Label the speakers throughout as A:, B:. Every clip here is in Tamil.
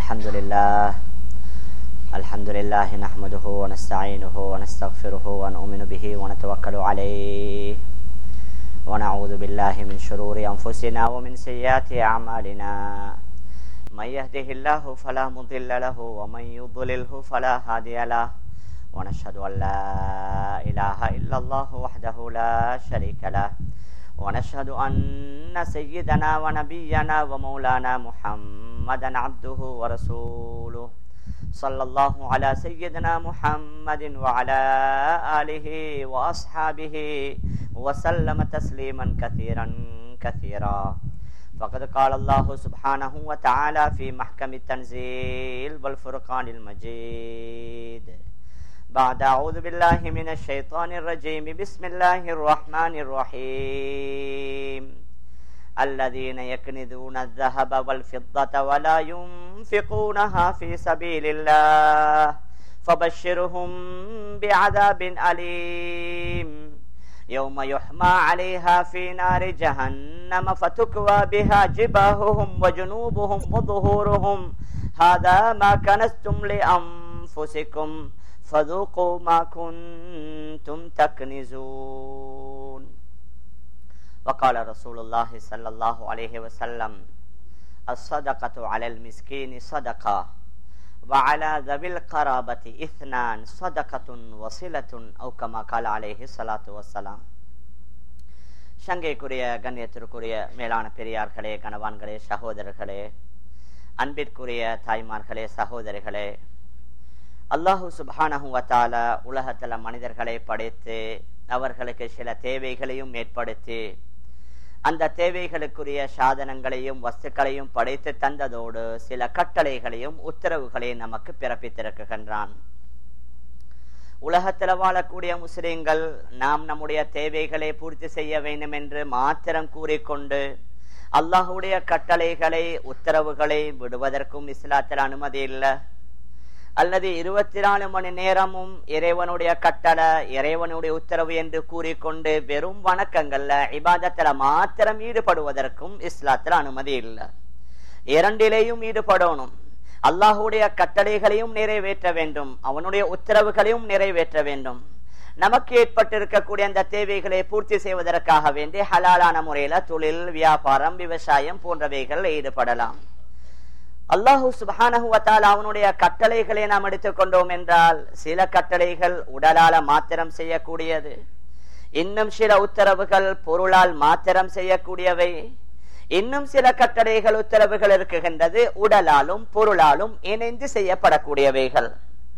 A: الحمد لله الحمد لله نحمده ونستعينه ونستغفره ونؤمن به ونتوكل عليه ونعوذ بالله من شرور أنفسنا ومن سيئات أعمالنا من يهده الله فلا مضل له ومن يضلله فلا هادي له ونشهد أن لا إله إلا الله وحده لا شريك له ونشهد أن سيدنا ونبينا ومولانا محمدا عبده ورسوله صلى الله على سيدنا محمد وعلى آله وأصحابه وسلم تسليما كثيرا كثيرا فقد قال الله سبحانه وتعالى في محكم التنزيل والفرقان المجيد بعد أعوذ بالله من الشيطان الرجيم بسم الله الرحمن الرحيم الذين يكنزون الذهب والفضة ولا ينفقونها في سبيل الله فبشرهم بعذاب أليم يوم يحمى عليها في نار جهنم فتكوى بها جباههم وجنوبهم وظهورهم هذا ما كنستم لأنفسكم فذوقوا ما كنتم تكنزون وقال رسول الله صلى الله عليه وسلم الصدقة على المسكين صدقة وعلى ذوي القرابة اثنان صدقة وصلة أو كما قال عليه الصلاة والسلام சங்கைக்குரிய கண்ணியத்திற்குரிய மேலான பெரியார்களே கணவான்களே சகோதரர்களே அன்பிற்குரிய தாய்மார்களே சகோதரிகளே அல்லாஹு சுபானஹு வத்தால உலகத்துல மனிதர்களை படைத்து அவர்களுக்கு சில தேவைகளையும் ஏற்படுத்தி அந்த தேவைகளுக்குரிய சாதனங்களையும் வஸ்துக்களையும் படைத்து தந்ததோடு சில கட்டளைகளையும் உத்தரவுகளையும் நமக்கு பிறப்பித்திருக்கின்றான் உலகத்தில் வாழக்கூடிய முஸ்லிம்கள் நாம் நம்முடைய தேவைகளை பூர்த்தி செய்ய வேண்டும் என்று மாத்திரம் கூறிக்கொண்டு அல்லாஹுடைய கட்டளைகளை உத்தரவுகளை விடுவதற்கும் இஸ்லாத்தில் அனுமதி இல்லை அல்லது இருபத்தி நாலு மணி நேரமும் இறைவனுடைய கட்டளை இறைவனுடைய உத்தரவு என்று கூறிக்கொண்டு வெறும் வணக்கங்கள்ல இபாதத்துல மாத்திரம் ஈடுபடுவதற்கும் இஸ்லாத்துல அனுமதி இல்லை இரண்டிலேயும் ஈடுபடணும் அல்லாஹுடைய கட்டளைகளையும் நிறைவேற்ற வேண்டும் அவனுடைய உத்தரவுகளையும் நிறைவேற்ற வேண்டும் நமக்கு ஏற்பட்டிருக்கக்கூடிய அந்த தேவைகளை பூர்த்தி செய்வதற்காக வேண்டி ஹலாலான முறையில தொழில் வியாபாரம் விவசாயம் போன்றவைகள் ஈடுபடலாம் அல்லாஹூ சுபானஹுவத்தால் அவனுடைய கட்டளைகளை நாம் எடுத்துக்கொண்டோம் என்றால் சில கட்டளைகள் உடலால மாத்திரம் செய்யக்கூடியது இன்னும் சில உத்தரவுகள் பொருளால் மாத்திரம் செய்யக்கூடியவை இன்னும் சில கட்டளைகள் உத்தரவுகள் இருக்குகின்றது உடலாலும் பொருளாலும் இணைந்து செய்யப்படக்கூடியவைகள்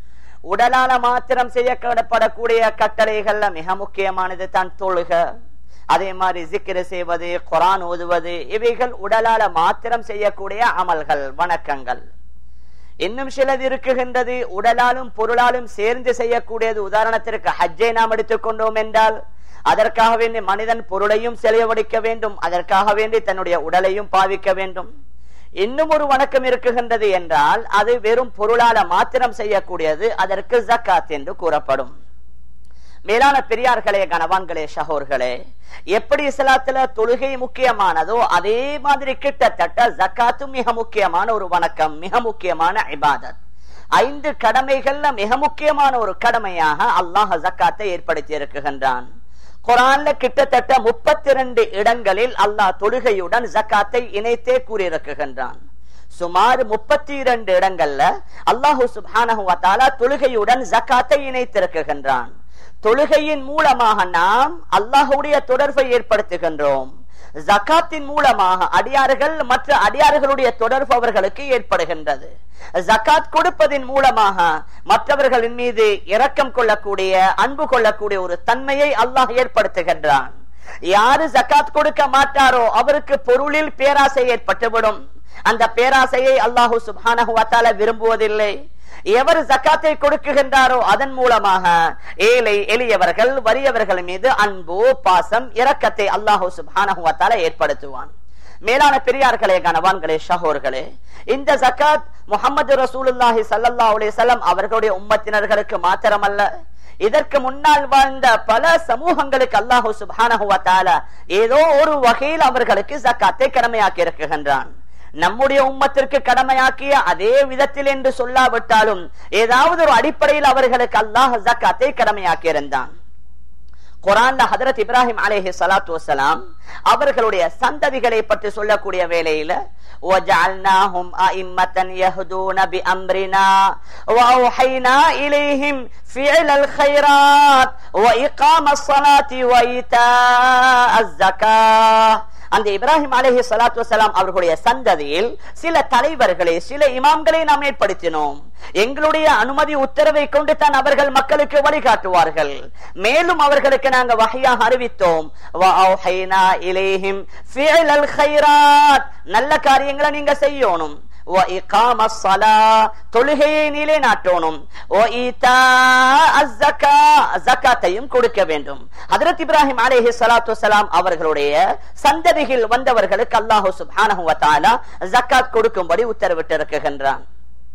A: உடலால மாத்திரம் செய்யப்படக்கூடிய கட்டளைகள்ல மிக முக்கியமானது தான் தொழுக அதே மாதிரி ஜிக்கிர செய்வது குரான் ஓதுவது இவைகள் உடலால மாத்திரம் செய்யக்கூடிய அமல்கள் வணக்கங்கள் இன்னும் சிலது இருக்குகின்றது உடலாலும் பொருளாலும் சேர்ந்து செய்யக்கூடியது உதாரணத்திற்கு ஹஜ்ஜை நாம் எடுத்துக்கொண்டோம் என்றால் அதற்காக வேண்டி மனிதன் பொருளையும் செலவழிக்க வேண்டும் அதற்காக வேண்டி தன்னுடைய உடலையும் பாவிக்க வேண்டும் இன்னும் ஒரு வணக்கம் இருக்குகின்றது என்றால் அது வெறும் பொருளால மாத்திரம் செய்யக்கூடியது அதற்கு ஜக்காத் என்று கூறப்படும் மேலான பெரியார்களே கணவான்களே ஷஹோர்களே எப்படி இஸ்லாத்துல தொழுகை முக்கியமானதோ அதே மாதிரி கிட்டத்தட்ட ஜக்காத்தும் மிக முக்கியமான ஒரு வணக்கம் மிக முக்கியமான இபாதத் ஐந்து கடமைகள்ல மிக முக்கியமான ஒரு கடமையாக அல்லாஹ் ஜக்காத்தை ஏற்படுத்தி இருக்குகின்றான் குரான்ல கிட்டத்தட்ட முப்பத்தி ரெண்டு இடங்களில் அல்லாஹ் தொழுகையுடன் ஜக்காத்தை இணைத்தே கூறியிருக்குகின்றான் சுமார் முப்பத்தி இரண்டு இடங்கள்ல அல்லாஹூ சுபானஹுவத்தாலா தொழுகையுடன் ஜக்காத்தை இணைத்திருக்குகின்றான் தொழுகையின் மூலமாக நாம் அல்லாஹுடைய தொடர்பை ஏற்படுத்துகின்றோம் ஜக்காத்தின் மூலமாக அடியார்கள் மற்ற அடியார்களுடைய தொடர்பு அவர்களுக்கு ஏற்படுகின்றது ஜக்காத் கொடுப்பதின் மூலமாக மற்றவர்களின் மீது இரக்கம் கொள்ளக்கூடிய அன்பு கொள்ளக்கூடிய ஒரு தன்மையை அல்லாஹ் ஏற்படுத்துகின்றான் யாரு ஜக்காத் கொடுக்க மாட்டாரோ அவருக்கு பொருளில் பேராசை ஏற்பட்டுவிடும் அந்த பேராசையை அல்லாஹூ சுபானஹுவத்தால விரும்புவதில்லை எவர் ஜக்காத்தை கொடுக்குகின்றாரோ அதன் மூலமாக ஏழை எளியவர்கள் வறியவர்கள் மீது அன்பு பாசம் இரக்கத்தை அல்லாஹூ சுபானஹுவத்தால ஏற்படுத்துவான் மேலான பெரியார்களே கணவான்களே ஷஹோர்களே இந்த ஜக்காத் முகமது ரசூலுல்லாஹி சல்லா அலிசல்லாம் அவர்களுடைய உம்மத்தினர்களுக்கு மாத்திரமல்ல இதற்கு முன்னால் வாழ்ந்த பல சமூகங்களுக்கு அல்லாஹு சுபானஹுவத்தால ஏதோ ஒரு வகையில் அவர்களுக்கு ஜக்காத்தை கடமையாக்கி இருக்குகின்றான் நம்முடைய உம்மத்திற்கு கடமையாக்கிய அதே விதத்தில் என்று சொல்லாவிட்டாலும் ஏதாவது ஒரு அடிப்படையில் அவர்களுக்கு அல்லாஹ் ஜக்காத்தை கடமையாக்கி இருந்தான் குரான்ல ஹதரத் இப்ராஹிம் அலேஹி சலாத்து வசலாம் அவர்களுடைய சந்ததிகளை பற்றி சொல்லக்கூடிய வேளையில وجعلناهم أئمة يهدون بأمرنا وأوحينا إليهم فعل الخيرات وإقام الصلاة وإيتاء الزكاة அந்த இப்ராஹிம் அலஹி சலாத்து வசலாம் அவர்களுடைய சந்ததியில் சில தலைவர்களை சில இமாம்களை நாம் ஏற்படுத்தினோம் எங்களுடைய அனுமதி உத்தரவை கொண்டு தான் அவர்கள் மக்களுக்கு வழிகாட்டுவார்கள் மேலும் அவர்களுக்கு நாங்கள் வகையாக அறிவித்தோம் நல்ல காரியங்களை நீங்க செய்யணும் தொழுகையை நீலே நாட்டோனும் கொடுக்க வேண்டும் ஹதரத் இப்ராஹிம் அலேஹி சலாத்து வலாம் அவர்களுடைய சந்ததிகள் வந்தவர்களுக்கு அல்லாஹு சுப்ஹானஹு வ தஆலா ஜக்காத் கொடுக்கும்படி உத்தரவிட்டு இருக்கின்றான்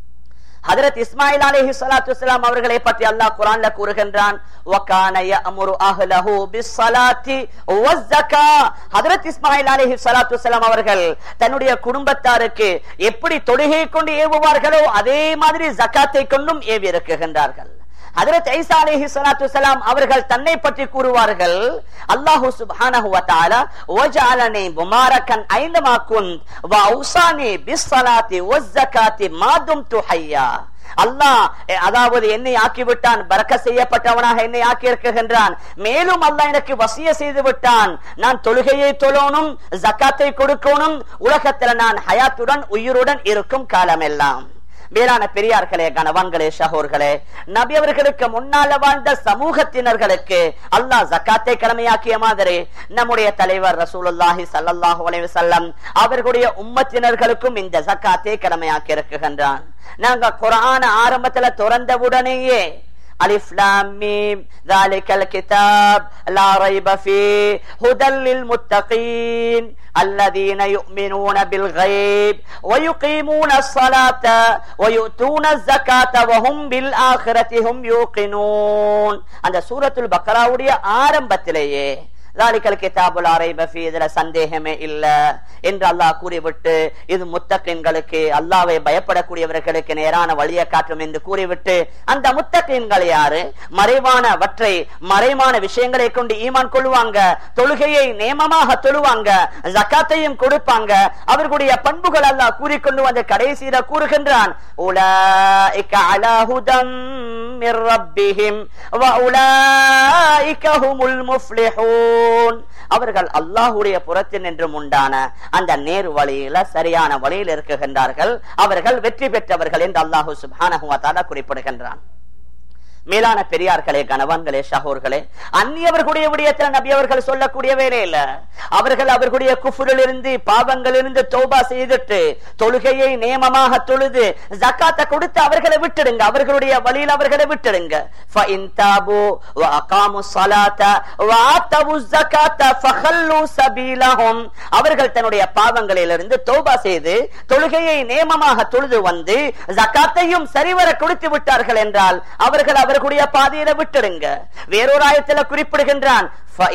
A: ஹதரத் இஸ்மாயில் அலைஹி ஸலாத்து வஸலாம் அவர்களை பற்றி அல்லாஹ் குர்ஆன்ல கூறுகின்றான் வகான யஅமுரு அஹ்லஹு பிஸ்ஸலாத்தி வஸ்ஸகா ஹதரத் இஸ்மாயில் அலைஹி ஸலாத்து வஸலாம் அவர்கள் தன்னுடைய குடும்பத்தாருக்கு எப்படி தொழுகை கொண்டு ஏவுவார்களோ அதே மாதிரி ஜகாத்தை கொண்டும் ஏவி இருக்குகின்றார்கள் ஹதரத் ஐசா அலைஹி ஸலாத்து வஸலாம் அவர்கள் தன்னை பற்றி கூறுவார்கள் அல்லாஹு சுப்ஹானஹு வ தஆலா வஜஅலனி முபாரக்கன் ஐனமா குன்த் வ அவுசானி பிஸ்ஸலாத்தி வஸ்ஸகாத்தி மா தும்து ஹய்யா அல்லாஹ் அதாவது என்னை ஆக்கிவிட்டான் பறக்க செய்யப்பட்டவனாக என்னை ஆக்கி இருக்குகின்றான் மேலும் அல்லாஹ் எனக்கு வசிய செய்து விட்டான் நான் தொழுகையை தொழணும் ஜக்காத்தை கொடுக்கணும் உலகத்துல நான் ஹயாத்துடன் உயிருடன் இருக்கும் காலமெல்லாம் மேலான பெரியார்களே கணவான்களே ஷஹோர்களே நபி அவர்களுக்கு முன்னால வாழ்ந்த சமூகத்தினர்களுக்கு அல்லாஹ் ஜக்காத்தை கடமையாக்கிய மாதிரி நம்முடைய தலைவர் ரசூலுல்லாஹி சல்லல்லாஹு அலைஹி வஸல்லம் அவர்களுடைய உம்மத்தினர்களுக்கும் இந்த ஜக்காத்தை கடமையாக்கி இருக்குகின்றான் நாங்க குர்ஆன ஆரம்பத்துல திறந்தவுடனேயே ألف لام ميم ذلك الكتاب لا ريب فيه هدى للمتقين الذين يؤمنون بالغيب ويقيمون الصلاة ويؤتون الزكاة وهم بالآخرة هم يوقنون அந்த சூரத்துல் பக்ராவுடைய ஆரம்பத்திலேயே ذلكல் கிதாபுல் அரைப ஃபீ இதுல சந்தேகமே இல்ல என்று அல்லாஹ் கூறிவிட்டு இது முத்தகின்களுக்கு அல்லாவை பயப்படக்கூடியவர்களுக்கு நேரான வழியை காட்டும் என்று கூறிவிட்டு அந்த முத்தகின்கள் யாரு மறைவானவற்றை மறைவான விஷயங்களை கொண்டு ஈமான் கொள்வாங்க தொழுகையை நேமமாக தொழுவாங்க ஜக்காத்தையும் கொடுப்பாங்க அவர்களுடைய பண்புகள் அல்லாஹ் கூறிக்கொண்டு வந்து கடைசியில கூறுகின்றான் உலாஇக அலா ஹுதம் மிர் ரப்பிஹிம் வ உலாஇக ஹுமுல் முஃப்லிஹூன் அவர்கள் அல்லாஹுடைய புறத்தில் என்றும் உண்டான அந்த நேர் வழியில சரியான வழியில் இருக்குகின்றார்கள் அவர்கள் வெற்றி பெற்றவர்கள் என்று அல்லாஹு சுபானகுவத்தால குறிப்பிடுகின்றான் மேலான பெரியார்களே கணவான்களே ஷஹோர்களே அந்நியவர்களுடைய விடயத்தில் நபி அவர்கள் சொல்லக்கூடிய வேலையில அவர்கள் அவர்களுடைய குஃபுரில் இருந்து பாவங்கள் இருந்து தௌபா செய்துட்டு தொழுகையை நியமமாக தொழுது ஜக்காத்தை கொடுத்து அவர்களை விட்டுடுங்க அவர்களுடைய வழியில் அவர்களை விட்டுடுங்க அவர்கள் தன்னுடைய பாவங்களிலிருந்து தௌபா செய்து தொழுகையை நியமமாக தொழுது வந்து ஜக்காத்தையும் சரிவர கொடுத்து விட்டார்கள் என்றால் அவர்கள் அவர் அவர்களுடைய பாதையில விட்டுடுங்க வேறொரு ஆயத்துல குறிப்பிடுகின்றான்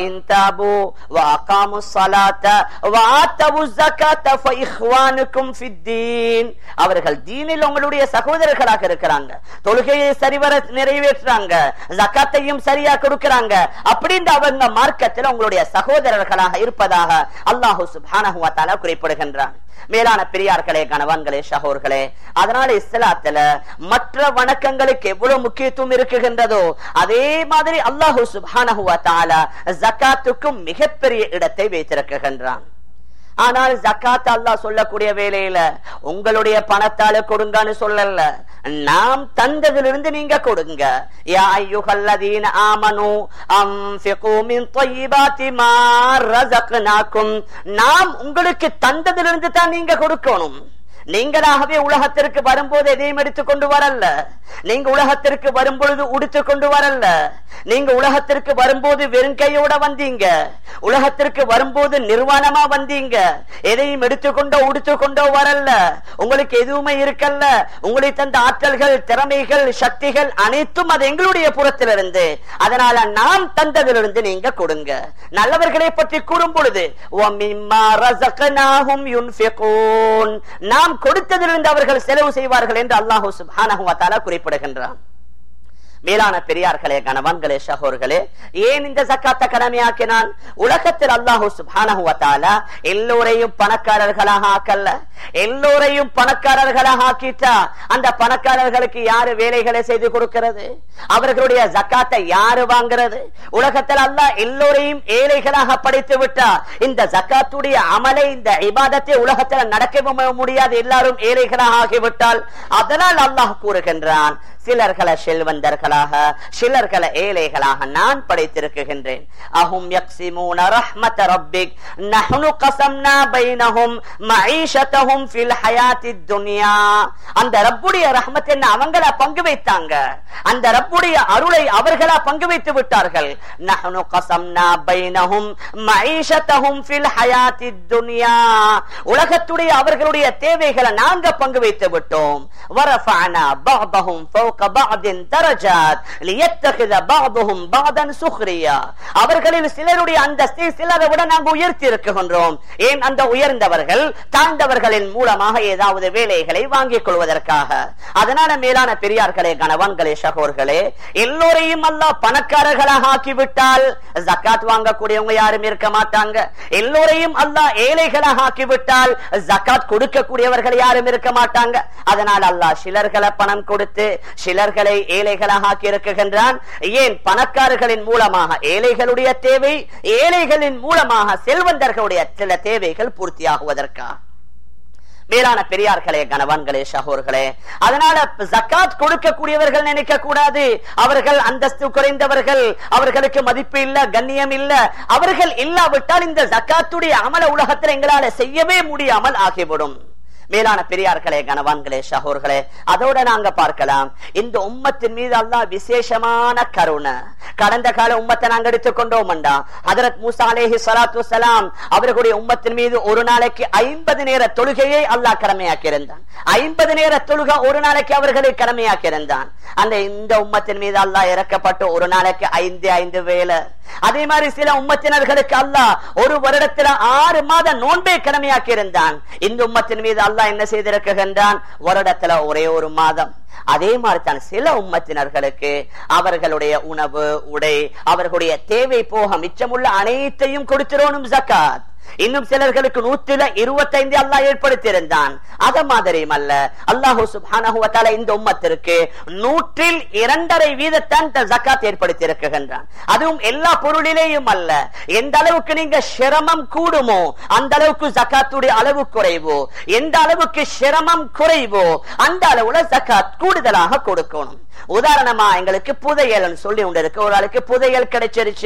A: அவர்கள் தீனில் உங்களுடைய சகோதரர்களாக இருக்கிறாங்க தொழுகையை சரிவர நிறைவேற்றுறாங்க ஜக்காத்தையும் சரியா கொடுக்கிறாங்க அப்படின்னு அவங்க மார்க்கத்தில் உங்களுடைய சகோதரர்களாக இருப்பதாக அல்லாஹூ சுபானஹுவாத்தால குறிப்பிடுகின்றான் மேலான பெரியார்களே கணவான்களே ஷஹோர்களே அதனால இஸ்லாத்துல மற்ற வணக்கங்களுக்கு எவ்வளவு முக்கியத்துவம் இருக்குகின்றதோ அதே மாதிரி அல்லாஹூ சுபானஹுவ தாலா ஜக்காத்துக்கும் மிகப்பெரிய இடத்தை வைத்திருக்கின்றான் ஆனால் ஜக்காத் அல்லாஹ் சொல்லக்கூடிய வேலையில உங்களுடைய பணத்தால கொடுங்கன்னு சொல்லல நாம் தந்ததிலிருந்து நீங்க கொடுங்க யா ஐயுகல்லதீன ஆமனு அன்ஃபிகு மின் த்வய்யிபாத்தி மா ரஸக்னாக்கும் நாம் உங்களுக்கு தந்ததிலிருந்து தான் நீங்க கொடுக்கணும் நீங்களாகவே உலகத்திற்கு வரும்போது எதையும் எடுத்துக் கொண்டு வரல நீங்க உலகத்திற்கு வரும்பொழுது உடுத்து கொண்டு வரல நீங்க உலகத்திற்கு வரும்போது வெறும் கையோட வந்தீங்க உலகத்திற்கு வரும்போது நிர்வாணமா வந்தீங்க எதையும் எடுத்துக்கொண்டோ உடுத்து கொண்டோ வரல உங்களுக்கு எதுவுமே இருக்கல்ல உங்களுக்கு தந்த ஆற்றல்கள் திறமைகள் சக்திகள் அனைத்தும் அது எங்களுடைய புறத்திலிருந்து அதனால நாம் தந்ததிலிருந்து நீங்க கொடுங்க நல்லவர்களை பற்றி கூறும் பொழுது وَمِمَّا رَزَقْنَاهُمْ يُنْفِقُونَ நாம் கொடுத்ததிலிருந்து அவர்கள் செலவு செய்வார்கள் என்று அல்லாஹு சுப்ஹானஹு வ தஆலா குறிப்பிடுகின்றான் மேலான பெரியார்களே கணவான்களே சகோர்களே ஏன் இந்த ஜக்காத்த கடமையாக்கினான் உலகத்தில் அல்லாஹு சுப்ஹானஹு வ தஆலா எல்லோரையும் பணக்காரர்களாக ஆக்கல்ல எல்லோரையும் பணக்காரர்களாக ஆக்கிட்டா அந்த பணக்காரர்களுக்கு யாரு வேலைகளை செய்து கொடுக்கிறது அவர்களுடைய ஜக்காத்தை யாரு வாங்குறது உலகத்தில் அல்லாஹ் எல்லோரையும் ஏழைகளாக படைத்து விட்டா இந்த ஜக்காத்துடைய அமலை இந்த இபாதத்தை உலகத்தில் நடக்கவே முடியாது எல்லாரும் ஏழைகளாக ஆகிவிட்டால் அதனால் அல்லாஹ் கூறுகின்றான் சிலர்களை செல்வந்தர்களாக சிலர்களை ஏழைகளாக நான் படைத்திருக்கின்றேன் அஹும் யக்ஸிமூன ரஹ்மத ரப்பிக் நஹ்னு கஸம்னா பைனஹும் மஈஷதஹும் ஃபில் ஹயாத்தித் துன்யா அந்த ரப்புடைய ரஹ்மத் என்ன அவங்கள பங்கு வைத்தாங்க அந்த ரப்புடைய அருளை அவர்களா பங்கு வைத்து விட்டார்கள் நஹ்னு கஸம்னா பைனஹும் மஈஷதஹும் ஃபில் ஹயாத்தித் துன்யா உலகத்துடைய அவர்களுடைய தேவைகளை நாங்க பங்கு வைத்து விட்டோம் வரஃபஅனா பஅதஹும் فوق بعض درجات ليتخذ بعضهم بعضا سخريا அவர்களில் சிலருடைய அந்தஸ்தை சிலரை விட நாங்கள் உயர்த்தி இருக்கின்றோம் ஏன் அந்த உயர்ந்தவர்கள் தாழ்ந்தவர்களின் மூலமாக ஏதாவது வேலைகளை வாங்கிக் கொள்வதற்காக அதனால மேலான பெரியார்களே கணவான்களே சகோர்களே எல்லோரையும் அல்லாஹ் பணக்காரர்களாக ஆக்கிவிட்டால் ஜக்காத் வாங்கக்கூடியவங்க யாரும் இருக்க மாட்டாங்க எல்லோரையும் அல்லாஹ் ஏழைகளாக ஆக்கிவிட்டால் ஜக்காத் கொடுக்கக்கூடியவர்கள் யாரும் இருக்க மாட்டாங்க அதனால் அல்லாஹ் சிலர்களை பணம் கொடுத்து சிலர்களை ஏழைகளாக ஆக்கி இருக்குகின்றான் ஏன் பணக்காரர்களின் மூலமாக ஏழைகளுடைய தேவை ஏழைகளின் மூலமாக செல்வந்தர்களுடைய சில தேவைகள் பூர்த்தியாகுவதற்கா மேலான பெரியார்களே கணவான்களே சகோர்களே அதனால ஜக்காத் கொடுக்கக்கூடியவர்கள் நினைக்க கூடாது அவர்கள் அந்தஸ்து குறைந்தவர்கள் அவர்களுக்கு மதிப்பு இல்ல கண்ணியம் இல்ல அவர்கள் இல்லாவிட்டால் இந்த ஜக்காத்துடைய அமல உலகத்தில் எங்களால செய்யவே முடியாமல் ஆகிவிடும் மேலான பெரியார்களே கணவான்களே சகோர்களே அதோட நாங்க பார்க்கலாம் இந்த உம்மத்தின் மீது அல்லாஹ் விசேஷமான கருணை கடந்த கால உம்மத்தை நாங்க எடுத்துக்கொண்டோம்டா ஹதரத் மூசா அலேஹி சலாத்து சலாம் அவர்களுடைய உம்மத்தின் மீது ஒரு நாளைக்கு ஐம்பது நேர தொழுகையை அல்லாஹ் கடமையாக்கி இருந்தான் ஐம்பது நேர தொழுகை ஒரு நாளைக்கு அவர்களை கடமையாக்கி இருந்தான் அந்த இந்த உம்மத்தின் மீது அல்லாஹ் இறக்கப்பட்டு ஒரு நாளைக்கு ஐந்து ஐந்து வேலை அதே மாதிரி சில உம்மத்தினர்களுக்கு அல்லாஹ் ஒரு வருடத்துல ஆறு மாத நோன்பை கடமையாக்கி இருந்தான் இந்த உம்மத்தின் மீது அல்லாஹ் என்ன செய்திருக்கின்றான் வருடத்துல ஒரே ஒரு மாதம் அதே மாதிரி தான் சில உம்மத்தினர்களுக்கு அவர்களுடைய உணவு உடை அவர்களுடைய தேவை போக மிச்சமுள்ள அனைத்தையும் கொடுத்திரோனும் ஜக்காத் இன்னும் சிலர்களுக்கு நூற்றில இருபத்தைந்து அல்லாஹ் ஏற்படுத்தியிருந்தான் அத மாதிரியும் அல்ல அல்லாஹூ சுபான இந்த உம்மத்திற்கு நூற்றில் இரண்டரை வீதத்தான் ஜக்காத் ஏற்படுத்தி இருக்கின்றான் அதுவும் எல்லா பொருளிலேயும் அல்ல எந்த அளவுக்கு நீங்க சிரமம் கூடுமோ அந்த அளவுக்கு ஜக்காத்துடைய அளவு குறைவோ எந்த அளவுக்கு சிரமம் குறைவோ அந்த அளவுல ஜக்காத் கூடுதலாக கொடுக்கணும் உதாரணமா எங்களுக்கு புதையல் சொல்லி உண்டு இருக்கு ஒரு ஆளுக்கு புதையல் கிடைச்சிருச்சு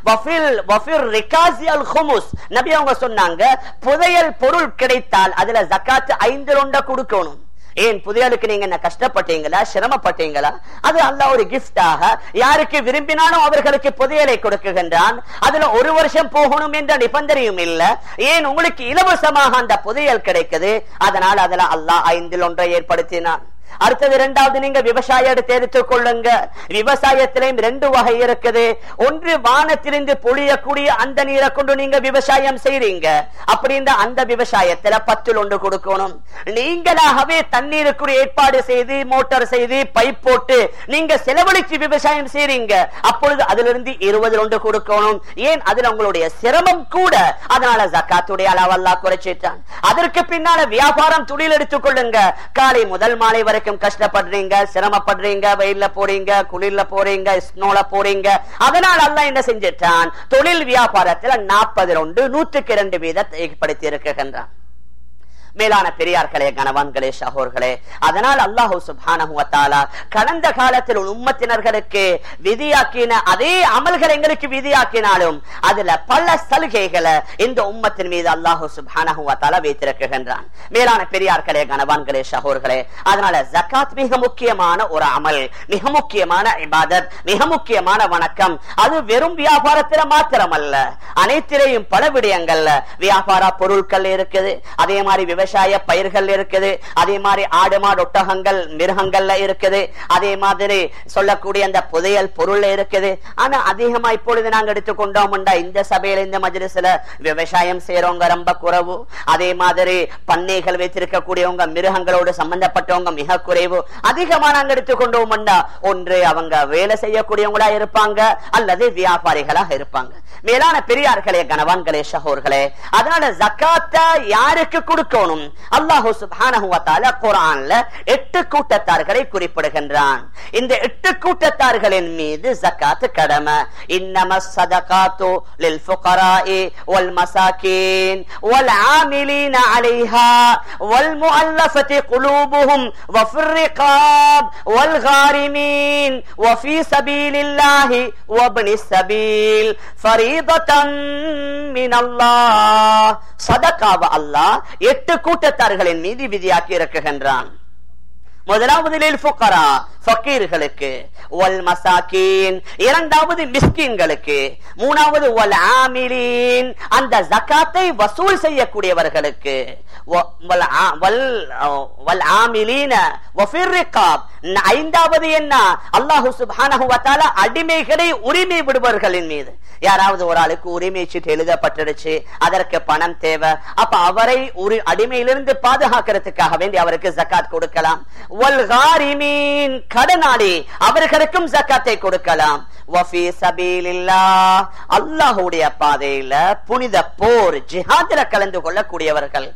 A: நபி அவங்க சொன்னாங்க புதையல் பொருள் கிடைத்தால் அதுல ஜக்காத்து ஐந்து ரொண்ட கொடுக்கணும் ஏன் புதையலுக்கு நீங்க என்ன கஷ்டப்பட்டீங்களா சிரமப்பட்டீங்களா அது அல்ல ஒரு கிஃப்டாக யாருக்கு விரும்பினாலும் அவர்களுக்கு புதையலை கொடுக்குகின்றான் அதுல ஒரு வருஷம் போகணும் என்ற நிபந்தனையும் இல்ல ஏன் உங்களுக்கு இலவசமாக அந்த புதையல் கிடைக்குது அதனால் அதுல அல்லாஹ் ஐந்தில் ஒன்றை ஏற்படுத்தினான் அடுத்தது இரண்டாவது நீங்க விவசாயம் எடுத்து எடுத்துக் கொள்ளுங்க விவசாயத்திலையும் ரெண்டு வகை இருக்குது ஒன்று வானத்திலிருந்து பொழியக்கூடிய அந்த நீரை கொண்டு நீங்க விவசாயம் செய்றீங்க அப்படின்ற அந்த விவசாயத்துல பத்தில் ஒன்று கொடுக்கணும் நீங்களாகவே தண்ணீருக்கு ஏற்பாடு செய்து மோட்டார் செய்து பைப் போட்டு நீங்க செலவழிச்சு விவசாயம் செய்றீங்க அப்பொழுது அதிலிருந்து இருபது ஒன்று கொடுக்கணும் ஏன் அதுல உங்களுடைய சிரமம் கூட அதனால ஜக்காத்துடைய அளவெல்லாம் குறைச்சிட்டான் அதற்கு பின்னால வியாபாரம் தொழில் எடுத்துக் கொள்ளுங்க காலை முதல் மாலை வரைக்கும் கஷ்டப்படுறீங்க சிரமப்படுறீங்க வெயில்ல போறீங்க குளிர்ல போறீங்க ஸ்னோல போறீங்க அதனால் அல்ல என்ன செஞ்சிட்டான் தொழில் வியாபாரத்துல நாற்பது ரெண்டு நூற்றுக்கு இரண்டு வீதத்தை ஏற்படுத்தி இருக்கின்றான் மேலான பெரியார்களே கணவான்களே சகோர்களே அதனால் அல்லாஹூ சுபானஹுவத்தாலா கடந்த காலத்தில் உம்மத்தினர்களுக்கு விதியாக்கின அதே அமல்கள் எங்களுக்கு விதியாக்கினாலும் அதுல பல சலுகைகளை இந்த உம்மத்தின் மீது அல்லாஹூ சுபானஹுவத்தாலா வைத்திருக்கின்றான் மேலான பெரியார்களே கணவான்களே சகோர்களே அதனால ஜக்காத் மிக முக்கியமான ஒரு அமல் மிக முக்கியமான இபாதத் மிக முக்கியமான வணக்கம் அது வெறும் வியாபாரத்தில மாத்திரமல்ல அனைத்திலையும் பல விடயங்கள்ல வியாபார பொருட்கள் இருக்குது அதே மாதிரி விவசாய பயிர்கள் இருக்குது அதே மாதிரி ஆடு மாடு ஒட்டகங்கள் மிருகங்கள்ல இருக்குது அதே மாதிரி சொல்லக்கூடிய அந்த புதையல் பொருள் இருக்குது ஆனா அதிகமா இப்பொழுது நாங்க எடுத்துக்கொண்டோம் இந்த சபையில இந்த மஜ்லிஸ்ல விவசாயம் செய்யறவங்க ரொம்ப குறைவு அதே மாதிரி பண்ணைகள் வைத்திருக்கக்கூடியவங்க மிருகங்களோடு சம்பந்தப்பட்டவங்க மிக குறைவு அதிகமா நாங்க எடுத்துக்கொண்டோம் ஒன்று அவங்க வேலை செய்யக்கூடியவங்களா இருப்பாங்க அல்லது வியாபாரிகளாக இருப்பாங்க மேலான பெரியார்களே கணவான்களே சகோர்களே அதனால ஜக்காத்த யாருக்கு கொடுக்கணும் அல்லாஹு சுப்ஹானஹு வ தஆலா குர்ஆன்ல எட்டு கூட்டத்தார்களை குறிப்பிடுகின்றான் இந்த எட்டு கூட்டத்தார்களின் மீது ஜக்காத் கடமை இன்னம ஸதகாத்து லில் ஃபுகராஇ வல் மசாகின் வல் ஆமிலீன அலைஹா வல் முஅல்லஃபதி குலூபுஹும் வ ஃபிர் ரிகாப் வல் காரிமீன் வ ஃபீ சபீலில்லாஹி வ இப்னிஸ் சபீல் ஃபரீதத்தன் மினல்லாஹ் சதகாவ அல்லாஹ் எட்டு கூட்டத்தார்களின் மீது விதியாக்கி இருக்குகின்றான் முதலாவது ஃபுகரா ஃபக்கீர்களுக்கு வல் மசாக்கீன் இரண்டாவது மிஸ்கின்களுக்கு மூணாவது வல் ஆமிலீன் அந்த ஜகாத்தை வசூல் செய்யக்கூடியவர்களுக்கு ஐந்தாவது என்ன அல்லாஹு சுப்ஹானஹு வ தஆலா அடிமைகளை உரிமை விடுபவர்களின் மீது யாராவது ஒரு ஆளுக்கு உரிமை சீட்டு எழுதப்பட்டுடுச்சு அதற்கு பணம் தேவை அப்ப அவரை ஒரு அடிமையிலிருந்து பாதுகாக்கிறதுக்காக வேண்டி அவருக்கு ஜக்காத் கொடுக்கலாம் வல் காரிமீன் கடனாளி அவர்களுக்கும் ஜக்காத்தை கொடுக்கலாம் அல்லாஹுடைய பாதையில புனித போர் ஜிஹாதில கலந்து கொள்ளக்கூடியவர்கள்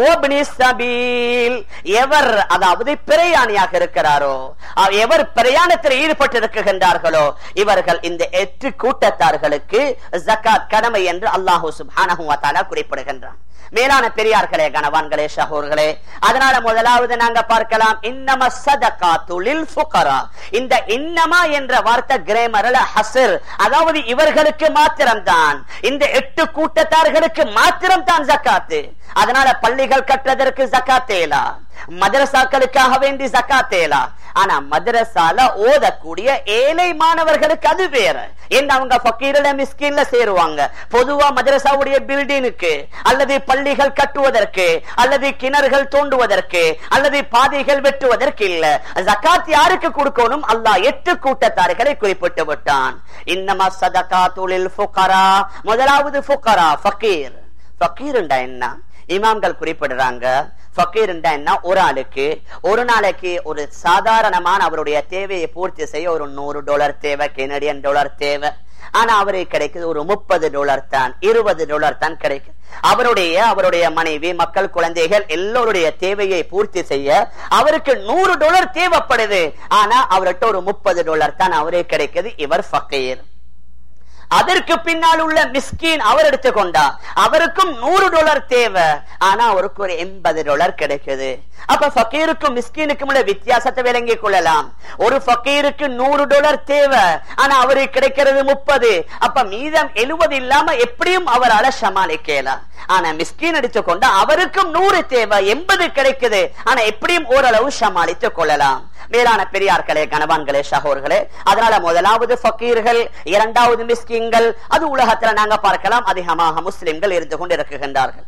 A: எவர் அதாவது பிரயாணியாக இருக்கிறாரோ எவர் பிரயாணத்தில் ஈடுபட்டு இருக்கின்றார்களோ இவர்கள் இந்த எட்டு கூட்டத்தார்களுக்கு ஜக்காத் கடமை என்று அல்லாஹூ சுபானஹு குறிப்பிடுகின்றான் மேலான பெரியார்களே கணவான்களே சகோர்களே அதனால முதலாவது நாங்க பார்க்கலாம் இன்னம சதகா துளில் ஃபுகரா இந்த இன்னமா என்ற வார்த்தை கிரேமரல ஹசர் அதாவது இவர்களுக்கு மாத்திரம்தான் இந்த எட்டு கூட்டத்தார்களுக்கு மாத்திரம்தான் ஜக்காத்து அதனால பள்ளிகள் கட்டுறதற்கு ஜக்காத்தேலா மதரசாக்களுக்காக வேண்டி ஜக்காத்தேலா ஆனா மதரசால ஓதக்கூடிய ஏழை மாணவர்களுக்கு அது வேற என்ன அவங்க பக்கீரில மிஸ்கின்ல சேருவாங்க பொதுவா மதரசாவுடைய பில்டிங்குக்கு அல்லது பள்ளிகள் கட்டுவதற்கு அல்லது கிணறுகள் தோண்டுவதற்கு அல்லது பாதைகள் வெட்டுவதற்கு இல்ல ஜக்காத் யாருக்கு கொடுக்கணும் அல்லாஹ் எட்டு கூட்டத்தார்களை குறிப்பிட்டு விட்டான் இன்னமா சதகா தொழில் ஃபுகரா முதலாவது ஃபுகரா ஃபக்கீர் ஃபக்கீர் என்ன இமாம்கள் குறிப்பிடுறாங்க ஃபக்கீர் என்ன ஒரு ஆளுக்கு ஒரு நாளைக்கு ஒரு சாதாரணமான அவருடைய தேவையை பூர்த்தி செய்ய ஒரு நூறு டாலர் தேவை கெனடியன் டாலர் தேவை ஆனா அவருக்கு கிடைக்குது ஒரு முப்பது டாலர் தான் இருபது டாலர் தான் கிடைக்கும் அவருடைய அவருடைய மனைவி மக்கள் குழந்தைகள் எல்லோருடைய தேவையை பூர்த்தி செய்ய அவருக்கு நூறு டாலர் தேவைப்படுது ஆனா அவர்கிட்ட ஒரு முப்பது டாலர் தான் அவரே கிடைக்குது இவர் ஃபக்கீர் அதற்கு பின்னால் உள்ள மிஸ்கின் அவர் எடுத்துக்கொண்டா அவருக்கும் நூறு டாலர் தேவை ஆனா அவருக்கு ஒரு எண்பது டாலர் கிடைக்குது அப்ப ஃபக்கீருக்கும் மிஸ்கினுக்கும் உள்ள வித்தியாசத்தை விளங்கி கொள்ளலாம் ஒரு ஃபக்கீருக்கு நூறு டாலர் தேவை ஆனா அவருக்கு கிடைக்கிறது முப்பது அப்ப மீதம் எழுபது இல்லாம எப்படியும் அவரால் சமாளிக்கலாம் ஆனா மிஸ்கின் எடுத்துக்கொண்டா அவருக்கும் நூறு தேவை எண்பது கிடைக்குது ஆனா எப்படியும் ஓரளவு சமாளித்துக் கொள்ளலாம் மேலான பெரியார்களே கணவான்களே சகோர்களே அதனால முதலாவது ஃபக்கீர்கள் இரண்டாவது மிஸ்கின்கள் அது உலகத்துல நாங்க பார்க்கலாம் அதிகமாக முஸ்லிம்கள் இருந்து கொண்டு இருக்குகின்றார்கள்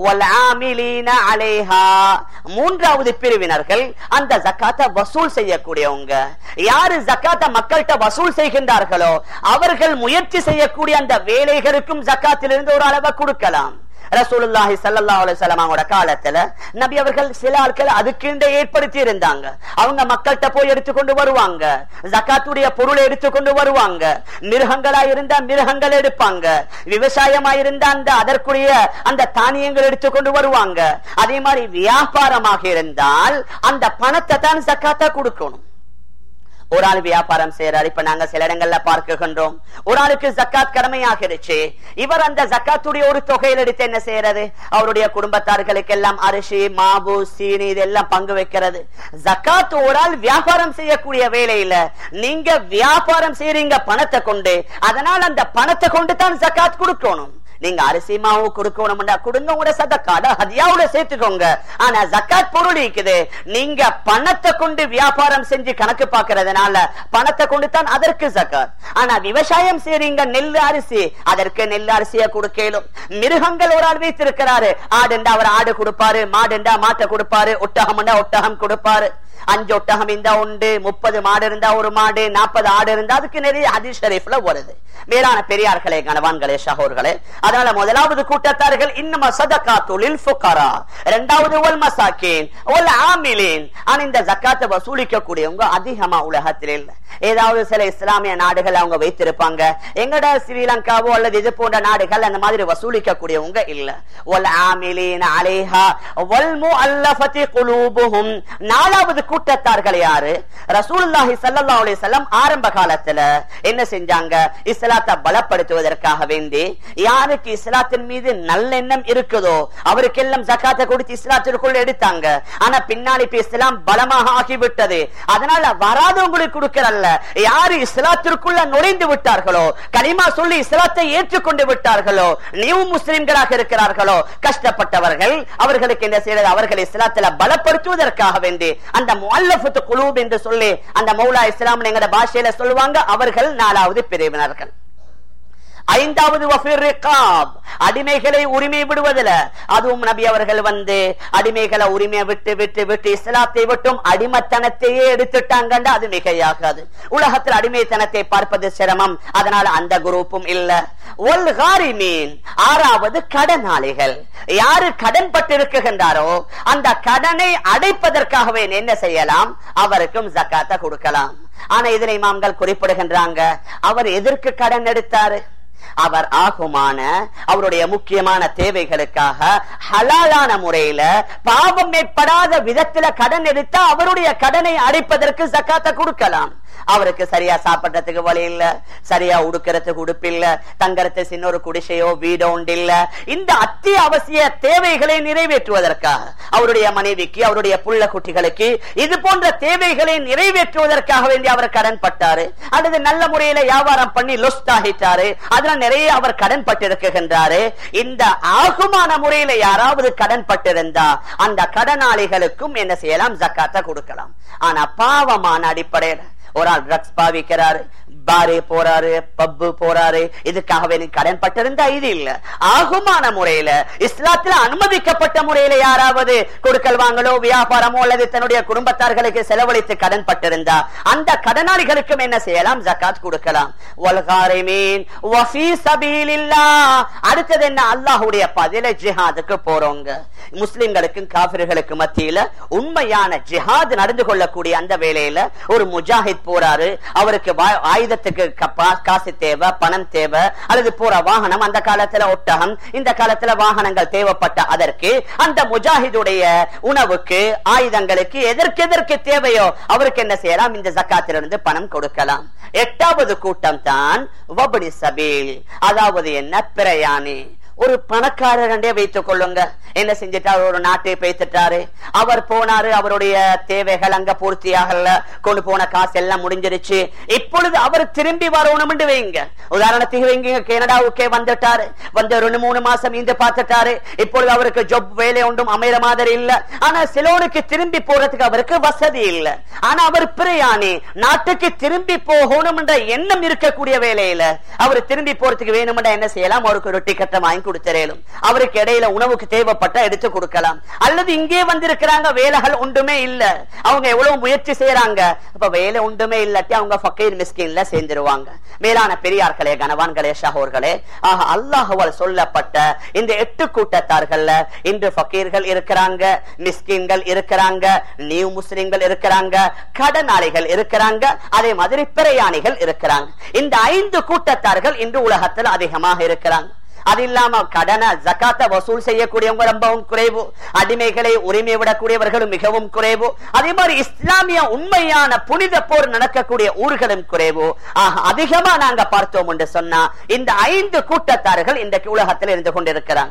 A: மூன்றாவது பிரிவினர்கள் அந்த ஜக்காத்தை வசூல் செய்யக்கூடியவங்க யாரு ஜக்காத்த மக்கள்கிட்ட வசூல் செய்கின்றார்களோ அவர்கள் முயற்சி செய்யக்கூடிய அந்த வேலைகளுக்கும் ஜக்காத்திலிருந்து ஒரு அளவை கொடுக்கலாம் ரசூலுல்லாஹி ஸல்லல்லாஹு அலைஹி வஸல்லம் அவங்களோட காலத்துல நபி அவர்கள் சில ஆட்கள் அதுக்கு ஏற்படுத்தி இருந்தாங்க அவங்க மக்கள்கிட்ட போய் எடுத்துக்கொண்டு வருவாங்க ஜக்காத்துடைய பொருளை எடுத்துக்கொண்டு வருவாங்க மிருகங்களா இருந்தா மிருகங்கள் எடுப்பாங்க விவசாயமா இருந்தா அந்த அதற்குரிய அந்த தானியங்கள் எடுத்துக்கொண்டு வருவாங்க அதே மாதிரி வியாபாரமாக இருந்தால் அந்த பணத்தை தான் ஜக்காத்தா கொடுக்கணும் ஒரு ஆள் வியாபாரம் செய்யறாரு இப்ப நாங்க சில இடங்கள்ல பார்க்குகின்றோம் ஒரு ஆளுக்கு ஜக்காத் கடமையாகிருச்சு இவர் அந்த ஜக்காத்துடைய ஒரு தொகையில் எடுத்து என்ன செய்யறது அவருடைய குடும்பத்தார்களுக்கு எல்லாம் அரிசி மாவு சீனி இதெல்லாம் பங்கு வைக்கிறது ஜக்காத் ஒரு ஆள் வியாபாரம் செய்யக்கூடிய வேலையில நீங்க வியாபாரம் செய்யறீங்க பணத்தை கொண்டு அதனால் அந்த பணத்தை கொண்டு தான் ஜக்காத் கொடுக்கணும் நீங்க அரிசி மாவு கொடுக்கணும்டா கொடுங்க உங்களோட சதக்காட ஹதியாவோட சேர்த்துக்கோங்க ஆனா ஜக்காத் பொருள் இருக்குது நீங்க பணத்தை கொண்டு வியாபாரம் செஞ்சு கணக்கு பாக்குறதுனால பணத்தை கொண்டு தான் அதற்கு ஜக்காத் ஆனா விவசாயம் செய்றீங்க நெல் அரிசி அதற்கு நெல் அரிசியை கொடுக்கலும் மிருகங்கள் ஒரு ஆள் வைத்திருக்கிறாரு ஆடுண்டா அவர் ஆடு கொடுப்பாரு மாடுண்டா மாட்டை கொடுப்பாரு ஒட்டகம்டா ஒட்டகம் கொடுப்பாரு அஞ்சு ஒட்டகம் இருந்தா உண்டு முப்பது மாடு இருந்தா ஒரு மாடு நாற்பது ஆடு இருந்தா அதுக்கு நிறைய ஹதீஸ் ஷரீஃப்ல வருது மேலான பெரியார்களே கணவான்களே சகோர்களே அதனால முதலாவது கூட்டத்தார்கள் இன்னும் சதகா தொழில் ஃபுகரா இரண்டாவது ஒல் மசாக்கின் ஒல் ஆமிலின் ஆனா இந்த ஜக்காத்தை வசூலிக்க கூடியவங்க அதிகமா உலகத்தில் இல்ல ஏதாவது சில இஸ்லாமிய நாடுகள் அவங்க வைத்திருப்பாங்க எங்கட ஸ்ரீலங்காவோ அல்லது இது போன்ற நாடுகள் அந்த மாதிரி வசூலிக்க கூடியவங்க இல்ல ஒல் ஆமிலின் அலேஹா வல் முஅல்லஃபதி குலூபுஹும் நாலாவது கூட்டத்தார்கள் யாரு ரசூலுல்லாஹி ஸல்லல்லாஹு அலைஹி வஸல்லம் ஆரம்ப காலத்துல என்ன செஞ்சாங்க இஸ்லாத்தை பலப்படுத்துவதற்காக வேண்டி யாருக்கு இஸ்லாத்தின் மீது நல்லெண்ணம் இருக்குதோ அவருக்கெல்லாம் ஜக்காத்தை கொடுத்து இஸ்லாத்திற்குள்ள எடுத்தாங்க ஆனா பின்னாடி இப்ப இஸ்லாம் பலமாக ஆகிவிட்டது அதனால வராதவங்களுக்கு கொடுக்கறல்ல யாரு இஸ்லாத்திற்குள்ள நுழைந்து விட்டார்களோ கலிமா சொல்லி இஸ்லாத்தை ஏற்றுக்கொண்டு விட்டார்களோ நியூ முஸ்லிம்களாக இருக்கிறார்களோ கஷ்டப்பட்டவர்கள் அவர்களுக்கு என்ன செய்யறது அவர்கள் இஸ்லாத்துல பலப்படுத்துவதற்காக வேண்டி அந்த முல்லஃபத்து குலூப் என்று சொல்லி அந்த மௌலா இஸ்லாம் எங்கட பாஷையில சொல்லுவாங்க அவர்கள் நாலாவது பிரிவினர்கள் ஐந்தாவது வஃபிர் ரிகாப் அடிமைகளை உரிமை விடுவதில் அதுவும் நபி அவர்கள் வந்து அடிமைகளை உரிமையை விட்டு விட்டு விட்டு இஸ்லாத்தை விட்டும் அடிமத்தனத்தையே எடுத்துட்டாங்கண்டா அது மிகையாகாது உலகத்தில் அடிமைத்தனத்தை பார்ப்பது சிரமம் அதனால அந்த குரூப்பும் இல்ல ஒல் மீன் ஆறாவது கடனாளிகள் யாரு கடன் பட்டிருக்கின்றாரோ அந்த கடனை அடைப்பதற்காகவே என்ன செய்யலாம் அவருக்கும் ஜக்காத்தை கொடுக்கலாம் ஆனா இதில் இமாம்கள் குறிப்பிடுகின்றாங்க அவர் எதற்கு கடன் எடுத்தாரு அவர் ஆகுமான அவருடைய முக்கியமான தேவைகளுக்காக ஹலாலான முறையில பாவம் ஏற்படாத விதத்துல கடன் எடுத்தா அவருடைய கடனை அடைப்பதற்கு ஜக்காத்தை கொடுக்கலாம் அவருக்கு சரியா சாப்பிடறதுக்கு வழி இல்ல சரியா உடுக்கிறதுக்கு உடுப்பு இல்ல தங்கறதுக்கு சின்ன ஒரு குடிசையோ வீடோ உண்டு இல்ல இந்த அத்தியாவசிய தேவைகளை நிறைவேற்றுவதற்காக அவருடைய மனைவிக்கு அவருடைய புள்ள குட்டிகளுக்கு இது போன்ற தேவைகளை நிறைவேற்றுவதற்காக வேண்டி அவர் கடன் பட்டாரு அல்லது நல்ல முறையில வியாபாரம் பண்ணி லொஸ்ட் ஆகிட்டாரு அதனால நிறைய அவர் கடன் பட்டிருக்கின்றாரு இந்த ஆகுமான முறையில யாராவது கடன் பட்டிருந்தா அந்த கடனாளிகளுக்கும் என்ன செய்யலாம் ஜக்காத்தை கொடுக்கலாம் ஆனா பாவமான அடிப்படையில ஒரு ஆள் ட்ரக்ஸ் பாவிக்கிறாரு பாரே போறாரு பப்பு போறாரு இதுக்காக எனக்கு கடன் பட்டிருந்தா இது இல்ல ஆகுமான முறையில இஸ்லாத்துல அனுமதிக்கப்பட்ட முறையில யாராவது கொடுக்கல் வாங்கலோ வியாபாரமோ அல்லது தன்னுடைய குடும்பத்தார்களுக்கு செலவழித்து கடன் பட்டிருந்தா அந்த கடனாளிகளுக்கும் என்ன செய்யலாம் ஜக்காத் கொடுக்கலாம் அடுத்தது என்ன அல்லாஹுடைய பதில ஜிஹாதுக்கு போறோங்க முஸ்லிம்களுக்கும் காபிர்களுக்கு மத்தியில உண்மையான ஜிஹாத் நடந்து கொள்ளக்கூடிய அந்த வேலையில ஒரு முஜாஹித் போறாரு அவருக்கு ஆயுதத்துக்கு காசு தேவை பணம் தேவை அல்லது போற வாகனம் அந்த காலத்துல ஒட்டகம் இந்த காலத்துல வாகனங்கள் தேவைப்பட்ட அதற்கு அந்த முஜாஹிதுடைய உணவுக்கு ஆயுதங்களுக்கு எதற்கு எதற்கு தேவையோ அவருக்கு என்ன செய்யலாம் இந்த ஜக்காத்திலிருந்து பணம் கொடுக்கலாம் எட்டாவது கூட்டம் தான் சபீல் அதாவது என்ன பிரயாணி ஒரு பணக்காரரண்டே வைத்துக் கொள்ளுங்க என்ன செஞ்சிட்டாரு ஒரு நாட்டை பேத்துட்டாரு அவர் போனாரு அவருடைய தேவைகள் அங்க பூர்த்தியாகல கொண்டு போன காசு எல்லாம் முடிஞ்சிருச்சு இப்பொழுது அவர் திரும்பி வரணும்னு வைங்க உதாரணத்துக்கு வைங்க கனடாவுக்கே வந்துட்டாரு வந்து ரெண்டு மூணு மாசம் இந்த பார்த்துட்டாரு இப்பொழுது அவருக்கு ஜொப் வேலை ஒன்றும் அமைற மாதிரி இல்ல ஆனா சிலோனுக்கு திரும்பி போறதுக்கு அவருக்கு வசதி இல்ல ஆனா அவர் பிரயாணி நாட்டுக்கு திரும்பி போகணும் என்ற எண்ணம் இருக்கக்கூடிய வேலையில அவர் திரும்பி போறதுக்கு வேணும்னா என்ன செய்யலாம் அவருக்கு ஒரு டிக்கெட்டை வாங்கி கொடுத்துறேலும் அவருக்கு இடையில உணவுக்கு தேவைப்பட்ட எடுத்து கொடுக்கலாம் அல்லது இங்கே வந்திருக்கிறாங்க வேலைகள் ஒன்றுமே இல்ல அவங்க எவ்வளவு முயற்சி செய்யறாங்க அப்ப வேலை ஒன்றுமே இல்லாட்டி அவங்க ஃபக்கீர் மிஸ்கின்ல சேர்ந்துருவாங்க மேலான பெரியார்களே கனவான்களே ஷஹோர்களே ஆக அல்லாஹுவால் சொல்லப்பட்ட இந்த எட்டு கூட்டத்தார்கள்ல இன்று ஃபக்கீர்கள் இருக்கிறாங்க மிஸ்கின்கள் இருக்கிறாங்க நியூ முஸ்லிம்கள் இருக்கிறாங்க கடனாளிகள் இருக்கிறாங்க அதே மாதிரி பிரயாணிகள் இருக்கிறாங்க இந்த ஐந்து கூட்டத்தார்கள் இன்று உலகத்தில் அதிகமாக இருக்கிறாங்க அது இல்லாம கடனை ஜக்காத்த வசூல் செய்யக்கூடியவங்க ரொம்பவும் குறைவு அடிமைகளை உரிமை விடக்கூடியவர்களும் மிகவும் குறைவு அதே மாதிரி இஸ்லாமிய உண்மையான புனித போர் நடக்கக்கூடிய ஊர்களும் குறைவு ஆக அதிகமா நாங்க பார்த்தோம் என்று சொன்னா இந்த ஐந்து கூட்டத்தார்கள் இன்றைக்கு உலகத்தில் இருந்து கொண்டிருக்கிறாங்க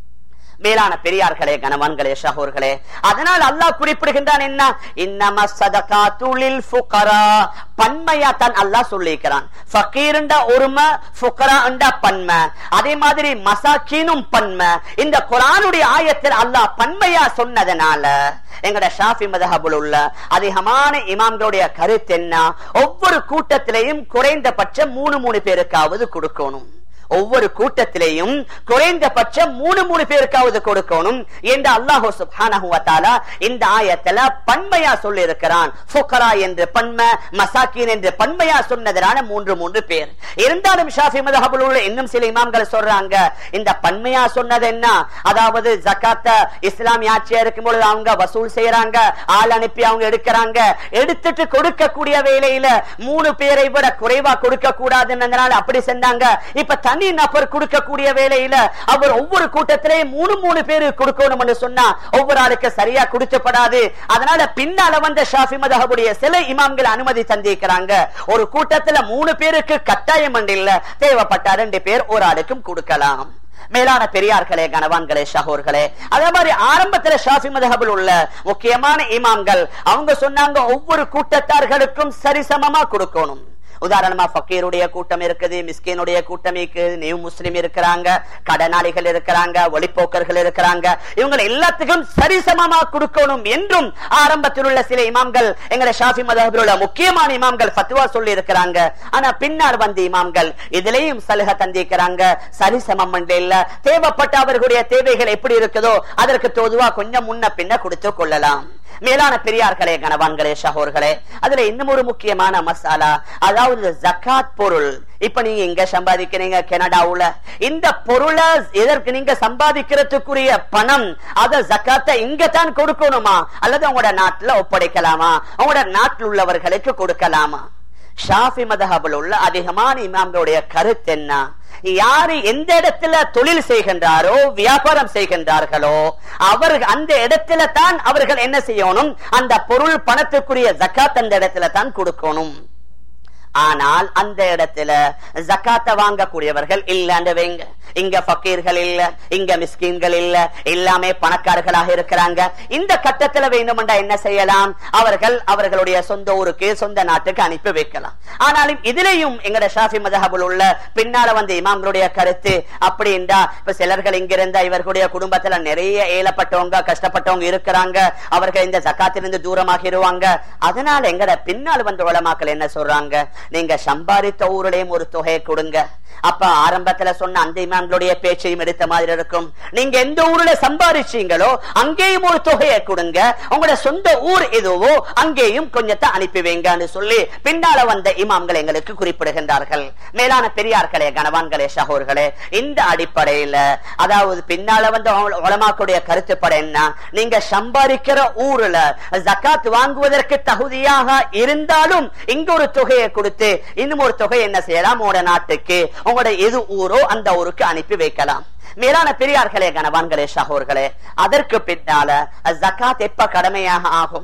A: மேலான பெரியார்களே கணவான்களே ஷஹூர்களே அதனால் அல்லாஹ் குறிப்பிடுகின்றான் என்ன இன்னம சதகாத்துலில் ஃபுகரா பன்மையா தான் அல்லாஹ் சொல்லிக்கிறான் ஃபகீர்ண்ட ஒருமை ஃபுகராண்ட பன்மை அதே மாதிரி மசாக்கீனும் பன்மை இந்த குரானுடைய ஆயத்தில் அல்லாஹ் பன்மையா சொன்னதனால எங்கட ஷாஃபி மதஹபுல் உள்ள அதிகமான இமாம்களுடைய கருத்து என்ன ஒவ்வொரு கூட்டத்திலையும் குறைந்தபட்சம் மூணு மூணு பேருக்காவது கொடுக்கணும் ஒவ்வொரு கூட்டத்திலேயும் குறைந்தபட்சம் மூணு மூணு பேருக்காவது கொடுக்கணும் என்று அல்லாஹு சுப்ஹானஹு வ தஆலா இந்த ஆயத்துல பன்மையா சொல்லி இருக்கிறான் ஃபுகரா என்று பன்மை மசாக்கின் என்று பன்மையா சொன்னதனால மூன்று மூன்று பேர் இருந்தாலும் ஷாஃபி மதஹபுல் உள்ள இன்னும் சில இமாம்கள் சொல்றாங்க இந்த பன்மையா சொன்னது என்ன அதாவது ஜக்காத்த இஸ்லாமிய ஆட்சியா இருக்கும் பொழுது அவங்க வசூல் செய்யறாங்க ஆள் அனுப்பி அவங்க எடுக்கிறாங்க எடுத்துட்டு கொடுக்கக்கூடிய வேலையில மூணு பேரை விட குறைவா கொடுக்க கூடாதுன்றதுனால அப்படி செஞ்சாங்க இப்ப தனி நபர் கொடுக்கக்கூடிய வேலையில அவர் ஒவ்வொரு கூட்டத்திலேயும் மூணு மூணு பேரு கொடுக்கணும் என்று சொன்னா ஒவ்வொரு ஆளுக்கு சரியா கொடுக்கப்படாது அதனால பின்னால வந்த ஷாஃபி மதஹபுடைய சில இமாம்கள் அனுமதி தந்திருக்கிறாங்க ஒரு கூட்டத்துல மூணு பேருக்கு கட்டாயம் இல்ல தேவைப்பட்ட ரெண்டு பேர் ஒரு ஆளுக்கும் கொடுக்கலாம் மேலான பெரியார்களே கணவான்களே ஷஹோர்களே அதே மாதிரி ஆரம்பத்துல ஷாஃபி மதஹபில் உள்ள முக்கியமான இமாம்கள் அவங்க சொன்னாங்க ஒவ்வொரு கூட்டத்தார்களுக்கும் சரிசமமா கொடுக்கணும் உதாரணமா ஃபக்கீருடைய கூட்டம் இருக்குது மிஸ்கினுடைய கூட்டம் இருக்குது நியூ முஸ்லிம் இருக்கிறாங்க கடனாளிகள் இருக்கிறாங்க ஒளிப்போக்கர்கள் இருக்கிறாங்க இவங்க எல்லாத்துக்கும் சரிசமமா கொடுக்கணும் என்றும் ஆரம்பத்தில் உள்ள சில இமாம்கள் எங்களை ஷாஃபி மதஹபில் உள்ள முக்கியமான இமாம்கள் ஃபத்வா சொல்லி இருக்கிறாங்க ஆனா பின்னால் வந்த இமாம்கள் இதுலயும் சலுகை தந்திருக்கிறாங்க சரிசமம் இல்ல தேவைப்பட்ட அவர்களுடைய தேவைகள் எப்படி இருக்குதோ அதற்கு தோதுவா கொஞ்சம் முன்ன பின்ன கொடுத்து கொள்ளலாம் மேலான பெரியார்களே கணவான்களே ஷஹோர்களே அதுல இன்னும் ஒரு முக்கியமான மசாலா அதாவது ஜக்காத் பொருள் இப்ப நீங்க இங்க சம்பாதிக்கிறீங்க கனடாவுல இந்த பொருளை எதற்கு நீங்க சம்பாதிக்கிறதுக்குரிய பணம் அத ஜக்காத்த இங்க தான் கொடுக்கணுமா அல்லது உங்களோட நாட்டுல ஒப்படைக்கலாமா உங்களோட நாட்டில் உள்ளவர்களுக்கு கொடுக்கலாமா ஷாஃபி மதஹபில் உள்ள அதிகமான இமாம்களுடைய கருத்து என்ன யாரு எந்த இடத்துல தொழில் செய்கின்றாரோ வியாபாரம் செய்கின்றார்களோ அவர் அந்த இடத்துல தான் அவர்கள் என்ன செய்யணும் அந்த பொருள் பணத்துக்குரிய ஜக்காத் அந்த இடத்துல தான் கொடுக்கணும் ஆனால் அந்த இடத்துல ஜக்காத்த வாங்கக்கூடியவர்கள் இல்லன்னு வைங்க இங்க பக்கீர்கள் இல்ல இங்க மிஸ்கீன்கள் இல்ல எல்லாமே பணக்காரர்களாக இருக்கிறாங்க இந்த கட்டத்துல வேண்டுமெண்டா என்ன செய்யலாம் அவர்கள் அவர்களுடைய சொந்த ஊருக்கு சொந்த நாட்டுக்கு அனுப்பி வைக்கலாம் ஆனாலும் இதுலயும் எங்கட ஷாஃபி மதஹபுல் உள்ள பின்னால வந்த இமாம்களுடைய கருத்து அப்படி என்றா இப்ப சிலர்கள் இங்க இருந்த இவர்களுடைய குடும்பத்துல நிறைய ஏலப்பட்டவங்க கஷ்டப்பட்டவங்க இருக்கிறாங்க அவர்கள் இந்த ஜக்காத்திலிருந்து தூரமாகிடுவாங்க அதனால எங்கட பின்னால் வந்த உலமாக்கள் என்ன சொல்றாங்க நீங்க சம்பாதித்த ஊருடையும் ஒரு தொகையை கொடுங்க அப்ப ஆரம்பத்துல சொன்ன அந்த இமாம்களுடைய பேச்சையும் எடுத்த மாதிரி இருக்கும் நீங்க எந்த ஊர்ல சம்பாதிச்சீங்களோ அங்கேயும் ஒரு தொகையை கொடுங்க உங்களோட சொந்த ஊர் எதுவோ அங்கேயும் கொஞ்சத்தை அனுப்பி வைங்கன்னு சொல்லி பின்னால வந்த இமாம்கள் எங்களுக்கு குறிப்பிடுகின்றார்கள் மேலான பெரியார்களே கணவான்களே சகோர்களே இந்த அடிப்படையில அதாவது பின்னால வந்த உலமாக்களுடைய கருத்துப்பட என்ன நீங்க சம்பாதிக்கிற ஊர்ல ஜக்காத் வாங்குவதற்கு தகுதியாக இருந்தாலும் இங்க ஒரு தொகையை கொடுத்து இன்னும் ஒரு தொகை என்ன செய்யலாம் உங்களோட நாட்டுக்கு உங்களோட எது ஊரோ அந்த ஊருக்கு அனுப்பி வைக்கலாம் மேலான பெரியார்களே கணவான்களே சகோர்களே அதற்கு பின்னால ஜக்காத் எப்ப கடமையாக ஆகும்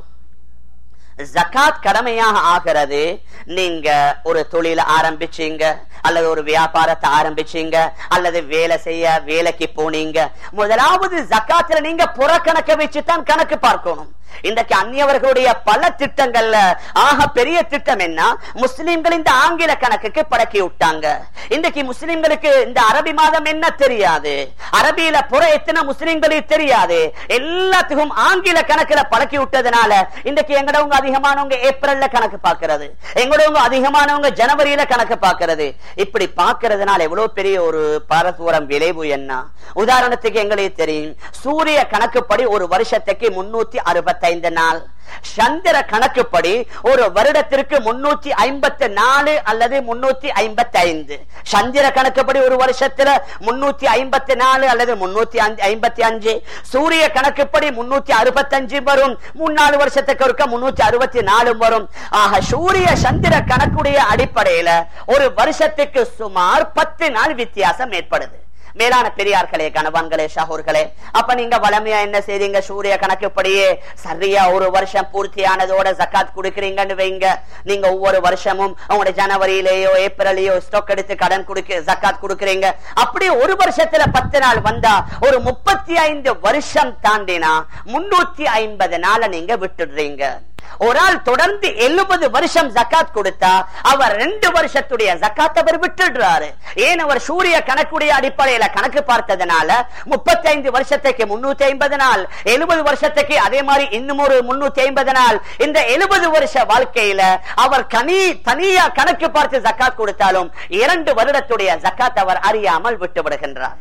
A: ஜக்காத் கடமையாக ஆகிறது நீங்க ஒரு தொழில ஆரம்பிச்சீங்க அல்லது ஒரு வியாபாரத்தை ஆரம்பிச்சீங்க அல்லது வேலை செய்ய வேலைக்கு போனீங்க முதலாவது ஜக்காத்துல நீங்க புறக்கணக்க வச்சுதான் கணக்கு பார்க்கணும் இன்றைக்கு அந்நியவர்களுடைய பல திட்டங்கள்ல ஆக பெரிய திட்டம் என்ன முஸ்லிம்கள் இந்த ஆங்கில கணக்குக்கு பழக்கி விட்டாங்க இன்றைக்கு முஸ்லிம்களுக்கு இந்த அரபி மாதம் என்ன தெரியாது அரபியில புற எத்தனை முஸ்லிம்களுக்கு தெரியாது எல்லாத்துக்கும் ஆங்கில கணக்குல பழக்கி விட்டதுனால இன்றைக்கு எங்கடவங்க அதிகமானவங்க ஏப்ரல்ல கணக்கு பாக்குறது எங்களவங்க அதிகமானவங்க ஜனவரியில கணக்கு பாக்குறது இப்படி பாக்குறதுனால எவ்வளவு பெரிய ஒரு பாரதூரம் விளைவு என்ன உதாரணத்துக்கு எங்களுக்கு தெரியும் சூரிய கணக்குப்படி ஒரு வருஷத்துக்கு முன்னூத்தி அறுபத்தைந்து நாள் சந்திர கணக்குப்படி ஒரு வருடத்திற்கு முன்னூத்தி ஐம்பத்தி நாலு அல்லது முன்னூத்தி ஐம்பத்தி ஐந்து சந்திர கணக்குப்படி ஒரு வருஷத்துல முன்னூத்தி ஐம்பத்தி நாலு அல்லது முன்னூத்தி ஐம்பத்தி அஞ்சு சூரிய கணக்குப்படி முன்னூத்தி அறுபத்தஞ்சு வரும் மூணு நாலு வருஷத்துக்கு இருக்க முன்னூத்தி அறுபத்தி நாலு வரும் ஆக சூரிய சந்திர கணக்குடைய அடிப்படையில ஒரு வருஷத்துக்கு சுமார் பத்து நாள் வித்தியாசம் ஏற்படுது மேலான பெரியார்களே கணவான்களே ஷாகூர்களே அப்ப நீங்க வளமையா என்ன செய்றீங்க சூரிய கணக்குப்படியே சரியா ஒரு வருஷம் பூர்த்தியானதோட ஜக்காத் கொடுக்கறீங்கன்னு வைங்க நீங்க ஒவ்வொரு வருஷமும் உங்களுடைய ஜனவரியிலேயோ ஏப்ரலையோ ஸ்டாக் எடுத்து கடன் கொடுக்க ஜக்காத் கொடுக்கறீங்க அப்படி ஒரு வருஷத்துல பத்து நாள் வந்தா ஒரு முப்பத்தி ஐந்து வருஷம் தாண்டினா முன்னூத்தி ஐம்பது நாளை நீங்க விட்டுடுறீங்க ஒரு ஆள் தொடர்ந்து எழுபது வருஷம் ஜக்காத் கொடுத்தா அவர் ரெண்டு வருஷத்துடைய ஜக்காத் அவர் விட்டுடுறாரு ஏன் அவர் சூரிய கணக்குடைய அடிப்படையில கணக்கு பார்த்ததுனால முப்பத்தி ஐந்து வருஷத்துக்கு முன்னூத்தி ஐம்பது நாள் எழுபது வருஷத்துக்கு அதே மாதிரி இன்னும் ஒரு முன்னூத்தி ஐம்பது நாள் இந்த எழுபது வருஷ வாழ்க்கையில அவர் கனி தனியா கணக்கு பார்த்து ஜக்காத் கொடுத்தாலும் இரண்டு வருடத்துடைய ஜக்காத் அவர் அறியாமல் விட்டு விடுகின்றார்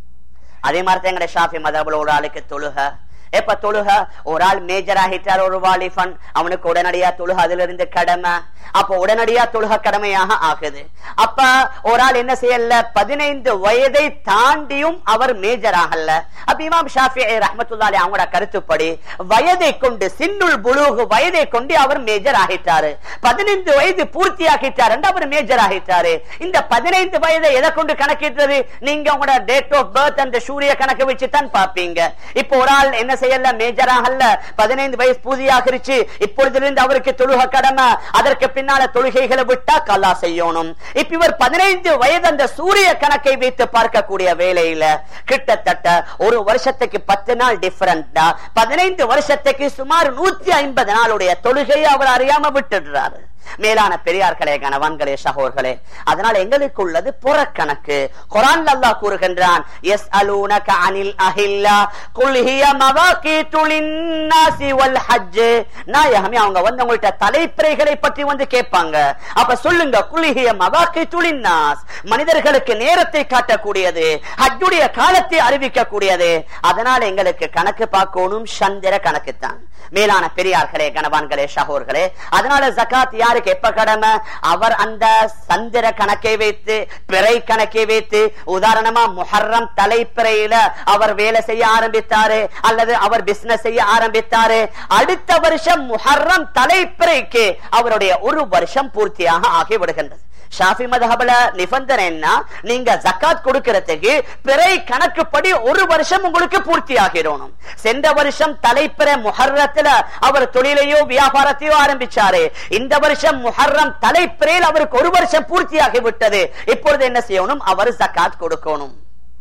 A: அதே மாதிரி தான் எங்களுடைய ஷாஃபி மதபுல ஒரு ஆளுக்கு தொழுக எப்ப தொழுக ஒரு ஆள் மேஜர் ஆகிட்டார் ஒரு வாலிபன் அவனுக்கு உடனடியா தொழுக அதுல இருந்து கடமை அப்ப உடனடியா தொழுக கடமையாக ஆகுது அப்ப ஒரு ஆள் என்ன செய்யல பதினைந்து வயதை தாண்டியும் அவர் மேஜர் ஆகல அப்ப இமாம் ஷாஃபி ரஹமத்துல்லாலி அவங்களோட கருத்துப்படி வயதை கொண்டு சின்னுள் புலூகு வயதை கொண்டு அவர் மேஜர் ஆகிட்டாரு பதினைந்து வயது பூர்த்தி ஆகிட்டார் அவர் மேஜர் ஆகிட்டாரு இந்த பதினைந்து வயதை எதை கொண்டு கணக்கிட்டது நீங்க உங்களோட டேட் ஆஃப் பர்த் அந்த சூரிய கணக்கு வச்சு தான் பாப்பீங்க இப்போ ஒரு ஆள் என்ன செய்யல மேஜராகல்ல பதினைந்து வயசு பூதியாகிருச்சு இப்பொழுதிலிருந்து அவருக்கு தொழுக கடமை அதற்கு பின்னால தொழுகைகளை விட்டா கல்லா செய்யணும் இப்ப இவர் பதினைந்து வயது அந்த சூரிய கணக்கை வைத்து பார்க்கக்கூடிய வேலையில கிட்டத்தட்ட ஒரு வருஷத்துக்கு பத்து நாள் டிஃபரண்டா பதினைந்து வருஷத்துக்கு சுமார் நூத்தி ஐம்பது நாளுடைய தொழுகையை அவர் அறியாம விட்டுடுறாரு மேலான பெரியார்களே கணவான்களே சகோர்களே அதனால் எங்களுக்கு உள்ளது புறக்கணக்கு குரான் அல்லாஹ் கூறுகின்றான் எஸ் அலூனக அனில் அஹில்லா குல்ஹிய மவாகீத்து லின்னாசி வல் ஹஜ் நாயகமே அவங்க வந்து உங்கள்ட்ட தலைப்பிறைகளை பற்றி வந்து கேட்பாங்க அப்ப சொல்லுங்க குல்ஹிய மவாகீத்து லின்னாஸ் மனிதர்களுக்கு நேரத்தை காட்டக்கூடியது ஹஜ்ஜுடைய காலத்தை அறிவிக்கக்கூடியது அதனால் எங்களுக்கு கணக்கு பார்க்கணும் சந்திர கணக்கு தான் மேலான பெரியார்களே கணவான்களே சகோர்களே அதனால ஜகாத் யாருக்கு எப்ப கடமை அவர் அந்த சந்திர கணக்கை வைத்து பிறை கணக்கை வைத்து உதாரணமா முஹர்ரம் தலைப்பிறையில அவர் வேலை செய்ய ஆரம்பித்தாரு அல்லது அவர் பிசினஸ் செய்ய ஆரம்பித்தாரு அடுத்த வருஷம் முஹர்ரம் தலைப்பிறைக்கு அவருடைய ஒரு வருஷம் பூர்த்தியாக ஆகிவிடுகின்றது ஷாஃபி மதஹபல நிபந்தனை என்ன நீங்க ஜக்காத் கொடுக்கறதுக்கு பிறை கணக்குப்படி ஒரு வருஷம் உங்களுக்கு பூர்த்தி ஆகிடணும் சென்ற வருஷம் தலைப்பிற முஹர்ரத்துல அவர் தொழிலையோ வியாபாரத்தையோ ஆரம்பிச்சாரு இந்த வருஷம் முஹர்ரம் தலைப்பிறையில் அவருக்கு ஒரு வருஷம் பூர்த்தி ஆகிவிட்டது இப்பொழுது என்ன செய்யணும் அவர் ஜக்காத் கொடுக்கணும்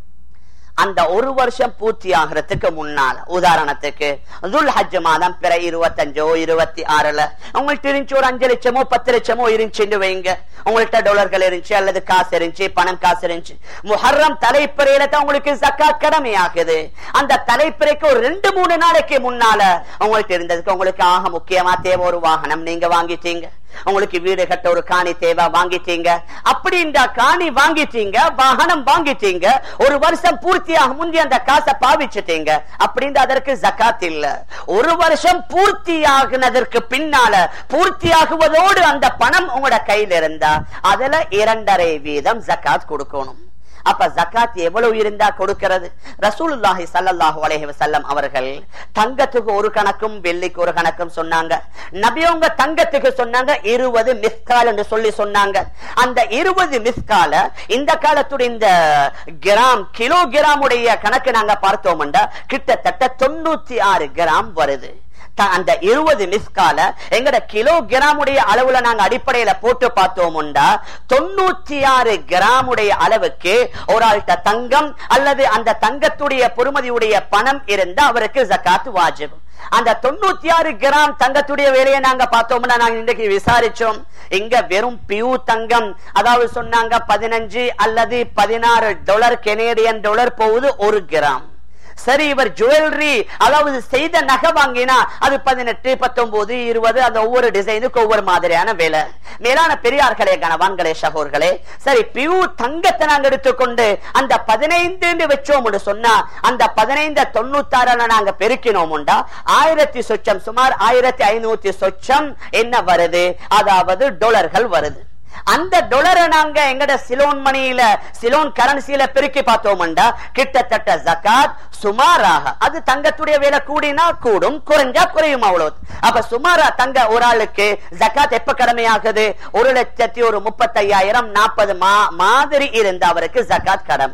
A: அந்த ஒரு வருஷம் பூர்த்தி ஆகிறதுக்கு முன்னால உதாரணத்துக்கு துல் ஹஜ் மாதம் பிற இருபத்தஞ்சோ இருபத்தி ஆறுல உங்கள்ட்ட இருந்துச்சு ஒரு அஞ்சு லட்சமோ பத்து லட்சமோ இருந்துச்சுன்னு வைங்க உங்கள்ட்ட டாலர்கள் இருந்துச்சு அல்லது காசு இருந்துச்சு பணம் காசு இருந்துச்சு முஹர்ரம் தலைப்பிறையில தான் உங்களுக்கு ஜக்காத் கடமையாகுது அந்த தலைப்பிறைக்கு ஒரு ரெண்டு மூணு நாளைக்கு முன்னால உங்கள்ட்ட இருந்ததுக்கு உங்களுக்கு ஆக முக்கியமா தேவை ஒரு வாகனம் நீங்க வாங்கிட்டீங்க உங்களுக்கு வீடு கட்ட ஒரு காணி தேவை வாங்கிட்டீங்க அப்படி இந்த காணி வாங்கிட்டீங்க வாகனம் வாங்கிட்டீங்க ஒரு வருஷம் பூர்த்தியாக முந்தி அந்த காசை பாவிச்சுட்டீங்க அப்படின்னு அதற்கு ஜக்காத் இல்ல ஒரு வருஷம் பூர்த்தியாகினதற்கு பின்னால பூர்த்தியாகுவதோடு அந்த பணம் உங்களோட கையில இருந்தா அதுல இரண்டரை வீதம் ஜக்காத் கொடுக்கணும் அப்ப ஜக்காத் எவ்வளவு இருந்தா கொடுக்கிறது ரசூலுல்லாஹி ஸல்லல்லாஹு அலைஹி வஸல்லம் அவர்கள் தங்கத்துக்கு ஒரு கணக்கும் வெள்ளிக்கு ஒரு கணக்கும் சொன்னாங்க நபியவங்க தங்கத்துக்கு சொன்னாங்க இருபது மிஸ்கால் என்று சொல்லி சொன்னாங்க அந்த இருபது மிஸ்கால இந்த காலத்துடைய இந்த கிராம் கிலோ கிராமுடைய கணக்கு நாங்க பார்த்தோம்டா கிட்டத்தட்ட தொண்ணூத்தி ஆறு கிராம் வருது அந்த இருபது மிஸ்கால எங்கட கிலோ கிராமுடைய அளவுல நாங்க அடிப்படையில போட்டு பார்த்தோம்டா தொண்ணூத்தி ஆறு கிராமுடைய அளவுக்கு ஒரு ஆள்கிட்ட தங்கம் அல்லது அந்த தங்கத்துடைய பொறுமதியுடைய பணம் இருந்தா அவருக்கு ஜக்காத் வாஜிப் அந்த தொண்ணூத்தி ஆறு கிராம் தங்கத்துடைய வேலையை நாங்க பார்த்தோம்னா நாங்க இன்றைக்கு விசாரிச்சோம் இங்க வெறும் பியூ தங்கம் அதாவது சொன்னாங்க பதினஞ்சு அல்லது பதினாறு டாலர் கெனேடியன் டாலர் போகுது ஒரு கிராம் சரி இவர் ஜுவல்லரி அதாவது செய்த நகை வாங்கினா அது பதினெட்டு பத்தொன்பது இருபது அந்த ஒவ்வொரு டிசைனுக்கு ஒவ்வொரு மாதிரியான வேலை மேலான பெரியார்களே கணவான்களே சகோர்களே சரி பியூ தங்கத்தை நாங்க எடுத்துக்கொண்டு அந்த பதினைந்து வச்சோம் சொன்னா அந்த பதினைந்து தொண்ணூத்தாறுல நாங்க பெருக்கினோம்டா ஆயிரத்தி சொச்சம் சுமார் ஆயிரத்தி ஐநூத்தி சொச்சம் என்ன வருது அதாவது டொலர்கள் வருது அந்த டொலரை நாங்க எங்கட சிலோன் மணியில சிலோன் கரன்சியில பெருக்கி பார்த்தோம்டா கிட்டத்தட்ட ஜக்காத் சுமாராக அது தங்கத்துடைய விலை கூடினா கூடும் குறைஞ்சா குறையும் அவ்வளவு அப்ப சுமாரா தங்க ஒரு ஆளுக்கு ஜக்காத் எப்ப கடமையாகுது ஒரு லட்சத்தி ஒரு முப்பத்தையாயிரம் நாற்பது மா மாதிரி இருந்த அவருக்கு ஜக்காத் கடமை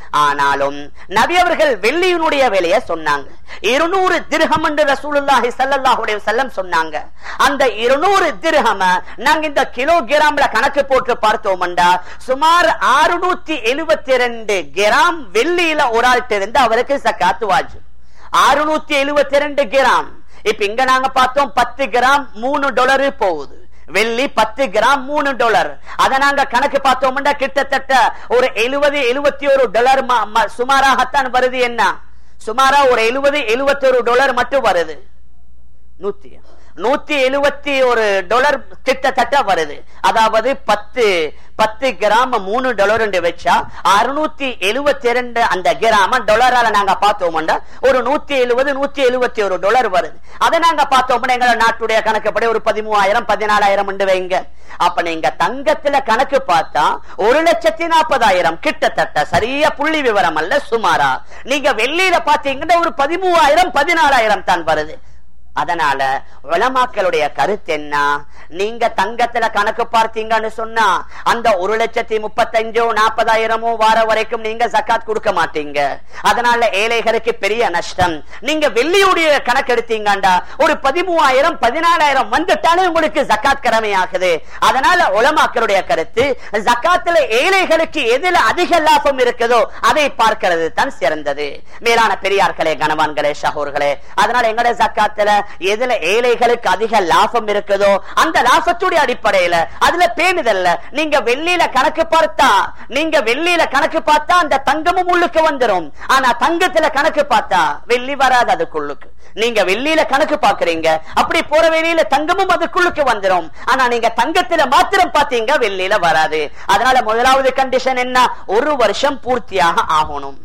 A: ஆனாலும் நபி அவர்கள் வெள்ளியினுடைய விலையை சொன்னாங்க இருநூறு திருகம் என்று ரசூலுல்லாஹி ஸல்லல்லாஹு அலைஹி வஸல்லம் சொன்னாங்க அந்த இருநூறு திருகம நாங்க இந்த கிலோகிராம்ல கணக்கு போட்டு பார்த்தோம்டா சுமார் அறுநூத்தி எழுபத்தி ரெண்டு கிராம் வெள்ளியில ஒரு ஆள்கிட்ட இருந்து அவருக்கு சக்காத்து வாஜு அறுநூத்தி எழுபத்தி ரெண்டு கிராம் இப்ப இங்க நாங்க பார்த்தோம் பத்து கிராம் மூணு டாலரு போகுது வெள்ளி பத்து கிராம் மூணு டாலர் அதை நாங்க கணக்கு பார்த்தோம்னா கிட்டத்தட்ட ஒரு எழுபது எழுபத்தி ஒரு டாலர் சுமாராகத்தான் வருது என்ன சுமாரா ஒரு எழுபது எழுபத்தி ஒரு டாலர் மட்டும் வருது நூத்தி நூத்தி எழுபத்தி ஒரு டாலர் கிட்டத்தட்ட வருது அதாவது பத்து பத்து கிராம் மூணு டாலர் வச்சா அறுநூத்தி எழுபத்தி ரெண்டு அந்த கிராம டாலரால நாங்க பார்த்தோம்னா ஒரு நூத்தி எழுபது நூத்தி எழுபத்தி ஒரு டாலர் வருது அதை நாங்க பார்த்தோம்னா எங்க நாட்டுடைய கணக்குப்படி ஒரு பதிமூவாயிரம் பதினாலாயிரம் வைங்க அப்ப நீங்க தங்கத்துல கணக்கு பார்த்தா ஒரு லட்சத்தி நாற்பதாயிரம் கிட்டத்தட்ட சரியா புள்ளி விவரம் அல்ல சுமாரா நீங்க வெள்ளியில பாத்தீங்கன்னா ஒரு பதிமூவாயிரம் பதினாலாயிரம் தான் வருது அதனால உலமாக்களுடைய கருத்து என்ன நீங்க தங்கத்துல கணக்கு பார்த்தீங்கன்னு சொன்னா அந்த ஒரு லட்சத்தி முப்பத்தஞ்சோ நாற்பதாயிரமோ வார வரைக்கும் நீங்க ஜக்காத் கொடுக்க மாட்டீங்க அதனால ஏழைகளுக்கு பெரிய நஷ்டம் நீங்க வெள்ளியுடைய கணக்கு எடுத்தீங்கண்டா ஒரு பதிமூவாயிரம் பதினாலாயிரம் வந்துட்டாலே உங்களுக்கு ஜக்காத் கடமையாகுது அதனால உலமாக்களுடைய கருத்து ஜக்காத்துல ஏழைகளுக்கு எதுல அதிக லாபம் இருக்குதோ அதை பார்க்கிறது தான் சிறந்தது மேலான பெரியார்களே கனவான்களே ஷஹூர்களே அதனால எங்கட ஜக்காத்துல எதுல ஏழைகளுக்கு அதிக லாபம் இருக்குதோ அந்த லாபத்துடைய அடிப்படையில அதுல பேணுதல்ல நீங்க வெள்ளியில கணக்கு பார்த்தா நீங்க வெள்ளியில கணக்கு பார்த்தா அந்த தங்கமும் உள்ளுக்கு வந்துரும் ஆனா தங்கத்துல கணக்கு பார்த்தா வெள்ளி வராது அதுக்குள்ளுக்கு நீங்க வெள்ளியில கணக்கு பாக்குறீங்க அப்படி போற வெளியில தங்கமும் அதுக்குள்ளுக்கு வந்துரும் ஆனா நீங்க தங்கத்துல மாத்திரம் பாத்தீங்க வெள்ளியில வராது அதனால முதலாவது கண்டிஷன் என்ன ஒரு வருஷம் பூர்த்தியாக ஆகணும்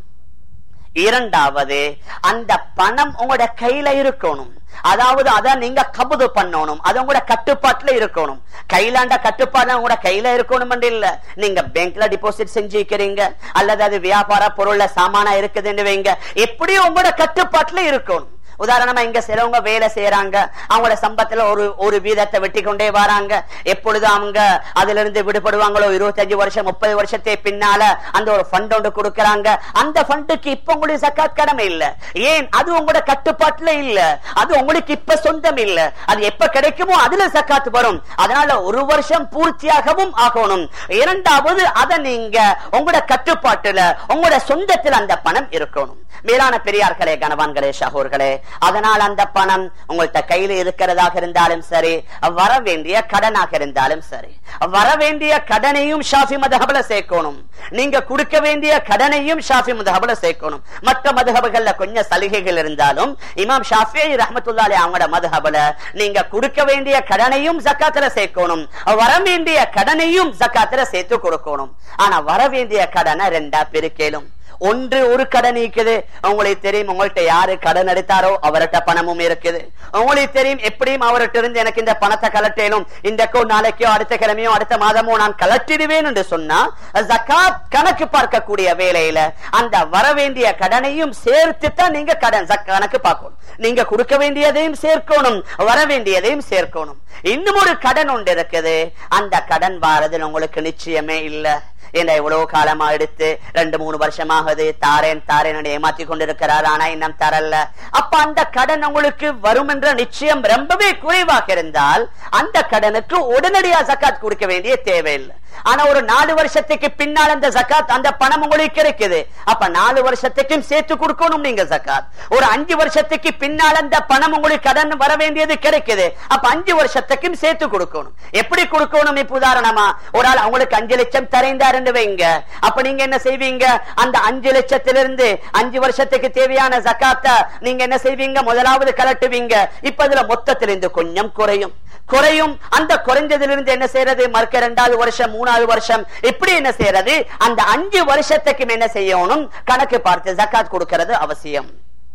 A: இரண்டாவது அந்த பணம் உங்களோட கையில இருக்கணும் அதாவது அத நீங்க கபுது பண்ணணும் அது உங்களோட கட்டுப்பாட்டுல இருக்கணும் கையிலாண்ட கட்டுப்பாடு உங்களோட கையில இருக்கணும் இல்ல நீங்க பேங்க்ல டிபாசிட் செஞ்சுக்கிறீங்க அல்லது அது வியாபார பொருள்ல சாமானா இருக்குதுன்னு வைங்க எப்படியும் உங்களோட கட்டுப்பாட்டுல இருக்கணும் உதாரணமா இங்க சிலவங்க வேலை செய்யறாங்க அவங்களோட சம்பத்துல ஒரு ஒரு வீதத்தை வெட்டி கொண்டே வராங்க எப்பொழுது அவங்க அதுல இருந்து விடுபடுவாங்களோ இருபத்தஞ்சு வருஷம் முப்பது வருஷத்தை பின்னால அந்த ஒரு ஃபண்ட் ஒன்று கொடுக்கறாங்க அந்த ஃபண்டுக்கு இப்ப உங்களுக்கு சக்காத் கடமை இல்ல ஏன் அது உங்களோட கட்டுப்பாட்டுல இல்ல அது உங்களுக்கு இப்ப சொந்தம் இல்ல அது எப்ப கிடைக்குமோ அதுல சக்காத் வரும் அதனால ஒரு வருஷம் பூர்த்தியாகவும் ஆகணும் இரண்டாவது அதை நீங்க உங்களோட கட்டுப்பாட்டுல உங்களோட சொந்தத்தில் அந்த பணம் இருக்கணும் மேலான பெரியார்களே கணவான்களே சகோர்களே அதனால் அந்த பணம் உங்கள்கிட்ட கையில இருக்கிறதாக இருந்தாலும் சரி வர வேண்டிய கடனாக இருந்தாலும் சரி வர வேண்டிய கடனையும் ஷாஃபி மதகபல சேர்க்கணும் நீங்க கொடுக்க வேண்டிய கடனையும் ஷாஃபி மதகபல சேர்க்கணும் மற்ற மதகபுகள்ல கொஞ்சம் சலுகைகள் இருந்தாலும் இமாம் ஷாஃபி ரஹமத்துல்லாலே அவங்களோட மதகபல நீங்க கொடுக்க வேண்டிய கடனையும் ஜக்காத்துல சேர்க்கணும் வர வேண்டிய கடனையும் ஜக்காத்துல சேர்த்து கொடுக்கணும் ஆனா வர வேண்டிய கடனை ரெண்டா பெருக்கேலும் ஒன்று ஒரு கடன் இருக்குது உங்களுக்கு தெரியும் உங்கள்ட்ட யாரு கடன் எடுத்தாரோ அவர்கிட்ட பணமும் இருக்குது உங்களுக்கு தெரியும் எப்படியும் அவர்கிட்ட இருந்து எனக்கு இந்த பணத்தை கலட்டேனும் இன்றைக்கோ நாளைக்கோ அடுத்த கிழமையோ அடுத்த மாதமோ நான் கலட்டிடுவேன் என்று சொன்னா ஜக்காத் கணக்கு பார்க்கக்கூடிய வேலையில அந்த வர வேண்டிய கடனையும் சேர்த்து தான் நீங்க கடன் கணக்கு பார்க்கணும் நீங்க கொடுக்க வேண்டியதையும் சேர்க்கணும் வர வேண்டியதையும் சேர்க்கணும் இன்னும் ஒரு கடன் ஒன்று இருக்குது அந்த கடன் வாரதில் உங்களுக்கு நிச்சயமே இல்லை என்ன எவ்வளவு காலமா எடுத்து ரெண்டு மூணு வருஷமாகுது தாரேன் தாரேன் ஏமாத்தி கொண்டிருக்கிறார் ஆனா இன்னும் தரல அப்ப அந்த கடன் உங்களுக்கு வரும் என்ற நிச்சயம் ரொம்பவே குறைவாக இருந்தால் அந்த கடனுக்கு உடனடியா சக்காத் கொடுக்க வேண்டிய தேவையில்லை ஆனா ஒரு நாலு வருஷத்துக்கு பின்னால் அந்த ஜக்காத் அந்த பணம் உங்களுக்கு கிடைக்குது அப்ப நாலு வருஷத்துக்கும் சேர்த்து கொடுக்கணும் நீங்க ஜக்காத் ஒரு அஞ்சு வருஷத்துக்கு பின்னால் அந்த பணம் உங்களுக்கு கடன் வர வேண்டியது கிடைக்குது அப்ப அஞ்சு வருஷத்துக்கும் சேர்த்து கொடுக்கணும் எப்படி கொடுக்கணும் இப்ப உதாரணமா ஒரு ஆள் அவங்களுக்கு அஞ்சு லட்சம் தரைந்தாருன்னு வைங்க அப்ப நீங்க என்ன செய்வீங்க அந்த அஞ்சு லட்சத்திலிருந்து அஞ்சு வருஷத்துக்கு தேவையான ஜக்காத்த நீங்க என்ன செய்வீங்க முதலாவது கலட்டுவீங்க இப்ப அதுல மொத்தத்திலிருந்து கொஞ்சம் குறையும் குறையும் அந்த குறைஞ்சதிலிருந்து என்ன செய்யறது மறுக்க இரண்டாவது வருஷம் மூணாவது வருஷம் இப்படி என்ன செய்யறது அந்த அஞ்சு வருஷத்துக்கும் என்ன செய்யணும் கணக்கு பார்த்து ஜக்காத் கொடுக்கிறது அவசியம்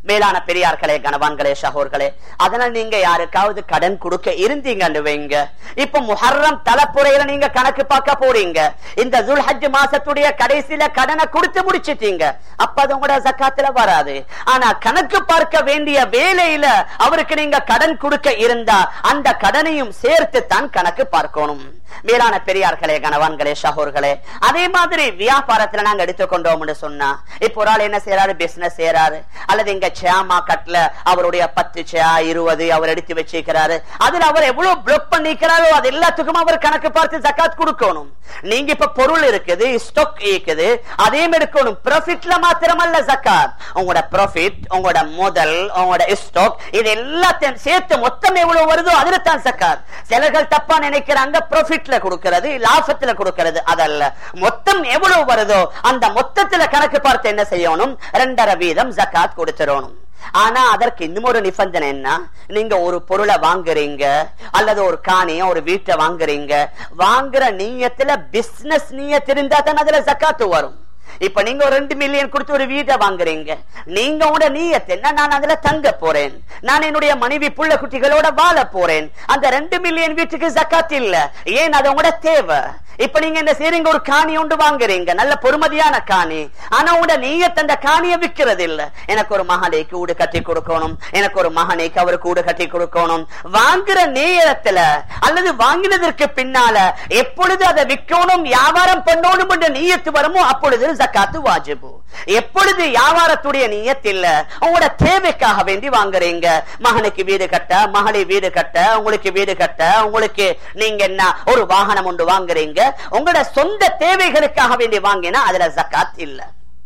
A: மேலான பெரியார்களே கணவான்களே சகோர்களே அதனால நீங்க யாருக்காவது கடன் கொடுக்க இருந்தீங்கன்னு வைங்க இப்ப முஹர்ரம் தலைப்புறையில நீங்க கணக்கு பார்க்க போறீங்க இந்த துல்ஹஜ் மாசத்துடைய கடைசியில கடனை கொடுத்து முடிச்சிட்டீங்க அப்ப அது உங்களோட ஜக்காத்துல வராது ஆனா கணக்கு பார்க்க வேண்டிய வேலையில அவருக்கு நீங்க கடன் கொடுக்க இருந்தா அந்த கடனையும் சேர்த்து தான் கணக்கு பார்க்கணும் மேலான பெரியார்களே கணவான்களே சகோர்களே அதே மாதிரி வியாபாரத்துல நாங்க எடுத்துக்கொண்டோம்னு சொன்னா இப்ப ஒரு ஆள் என்ன செய்யறாரு பிசினஸ் செய்யறாரு அல்லது இங்க சேமா மார்க்கெட்ல அவருடைய பத்து சே இருபது அவர் எடுத்து வச்சிருக்கிறாரு அதுல அவர் எவ்வளவு பிளாக் பண்ணிக்கிறாரோ அது எல்லாத்துக்கும் அவர் கணக்கு பார்த்து ஜக்காத் கொடுக்கணும் நீங்க இப்ப பொருள் இருக்குது ஸ்டாக் இருக்குது அதையும் எடுக்கணும் ப்ராஃபிட்ல மாத்திரமல்ல ஜக்காத் உங்களோட ப்ராஃபிட் உங்களோட முதல் உங்களோட ஸ்டாக் இது எல்லாத்தையும் சேர்த்து மொத்தம் எவ்வளவு வருதோ அதுல தான் ஜக்காத் சிலர்கள் தப்பா நினைக்கிறாங்க ப்ராஃபிட்ல கொடுக்கிறது லாபத்துல கொடுக்கிறது அதல்ல மொத்தம் எவ்வளவு வருதோ அந்த மொத்தத்துல கணக்கு பார்த்து என்ன செய்யணும் ரெண்டரை வீதம் ஜக்காத் கொடுத்துடணும் ஆனா அதற்கு இன்னும் ஒரு நிபந்தனை என்ன நீங்க ஒரு பொருளை வாங்குறீங்க அல்லது ஒரு காணிய ஒரு வீட்டை வாங்குறீங்க வாங்குற நீயத்துல பிசினஸ் நீயத் இருந்தா தான் அதுல ஜக்காத்து வரும் இப்ப நீங்க ஒரு ரெண்டு மில்லியன் கொடுத்து ஒரு வீட்டை வாங்குறீங்க நீங்க உங்களோட நீயத் என்ன நான் அதுல தங்க போறேன் நான் என்னுடைய மனைவி புள்ள குட்டிகளோட வாழ போறேன் அந்த ரெண்டு மில்லியன் வீட்டுக்கு ஜக்காத் இல்ல ஏன் அது உங்களோட தேவை இப்ப நீங்க என்ன செய்றீங்க ஒரு காணி ஒன்று வாங்குறீங்க நல்ல பொறுமதியான காணி ஆனா உங்களோட நீயத் அந்த காணியை விற்கிறது இல்ல எனக்கு ஒரு மகனைக்கு வீடு கட்டி கொடுக்கணும் எனக்கு ஒரு மகனைக்கு அவருக்கு வீடு கட்டி கொடுக்கணும் வாங்குற நேரத்துல அல்லது வாங்கினதற்கு பின்னால எப்பொழுது அதை விற்கணும் வியாபாரம் பண்ணணும் என்ற நீயத்து வருமோ அப்பொழுது ஜக்காத்து வாஜிபு எப்பொழுது வியாபாரத்துடைய நீயத் இல்ல உங்களோட தேவைக்காக வேண்டி வாங்குறீங்க மகனுக்கு வீடு கட்ட மகளை வீடு கட்ட உங்களுக்கு வீடு கட்ட உங்களுக்கு நீங்க என்ன ஒரு வாகனம் ஒன்று வாங்குறீங்க உங்களோட சொந்த தேவைகளுக்காக வேண்டி வாங்கினா அதுல ஜக்காத் இல்ல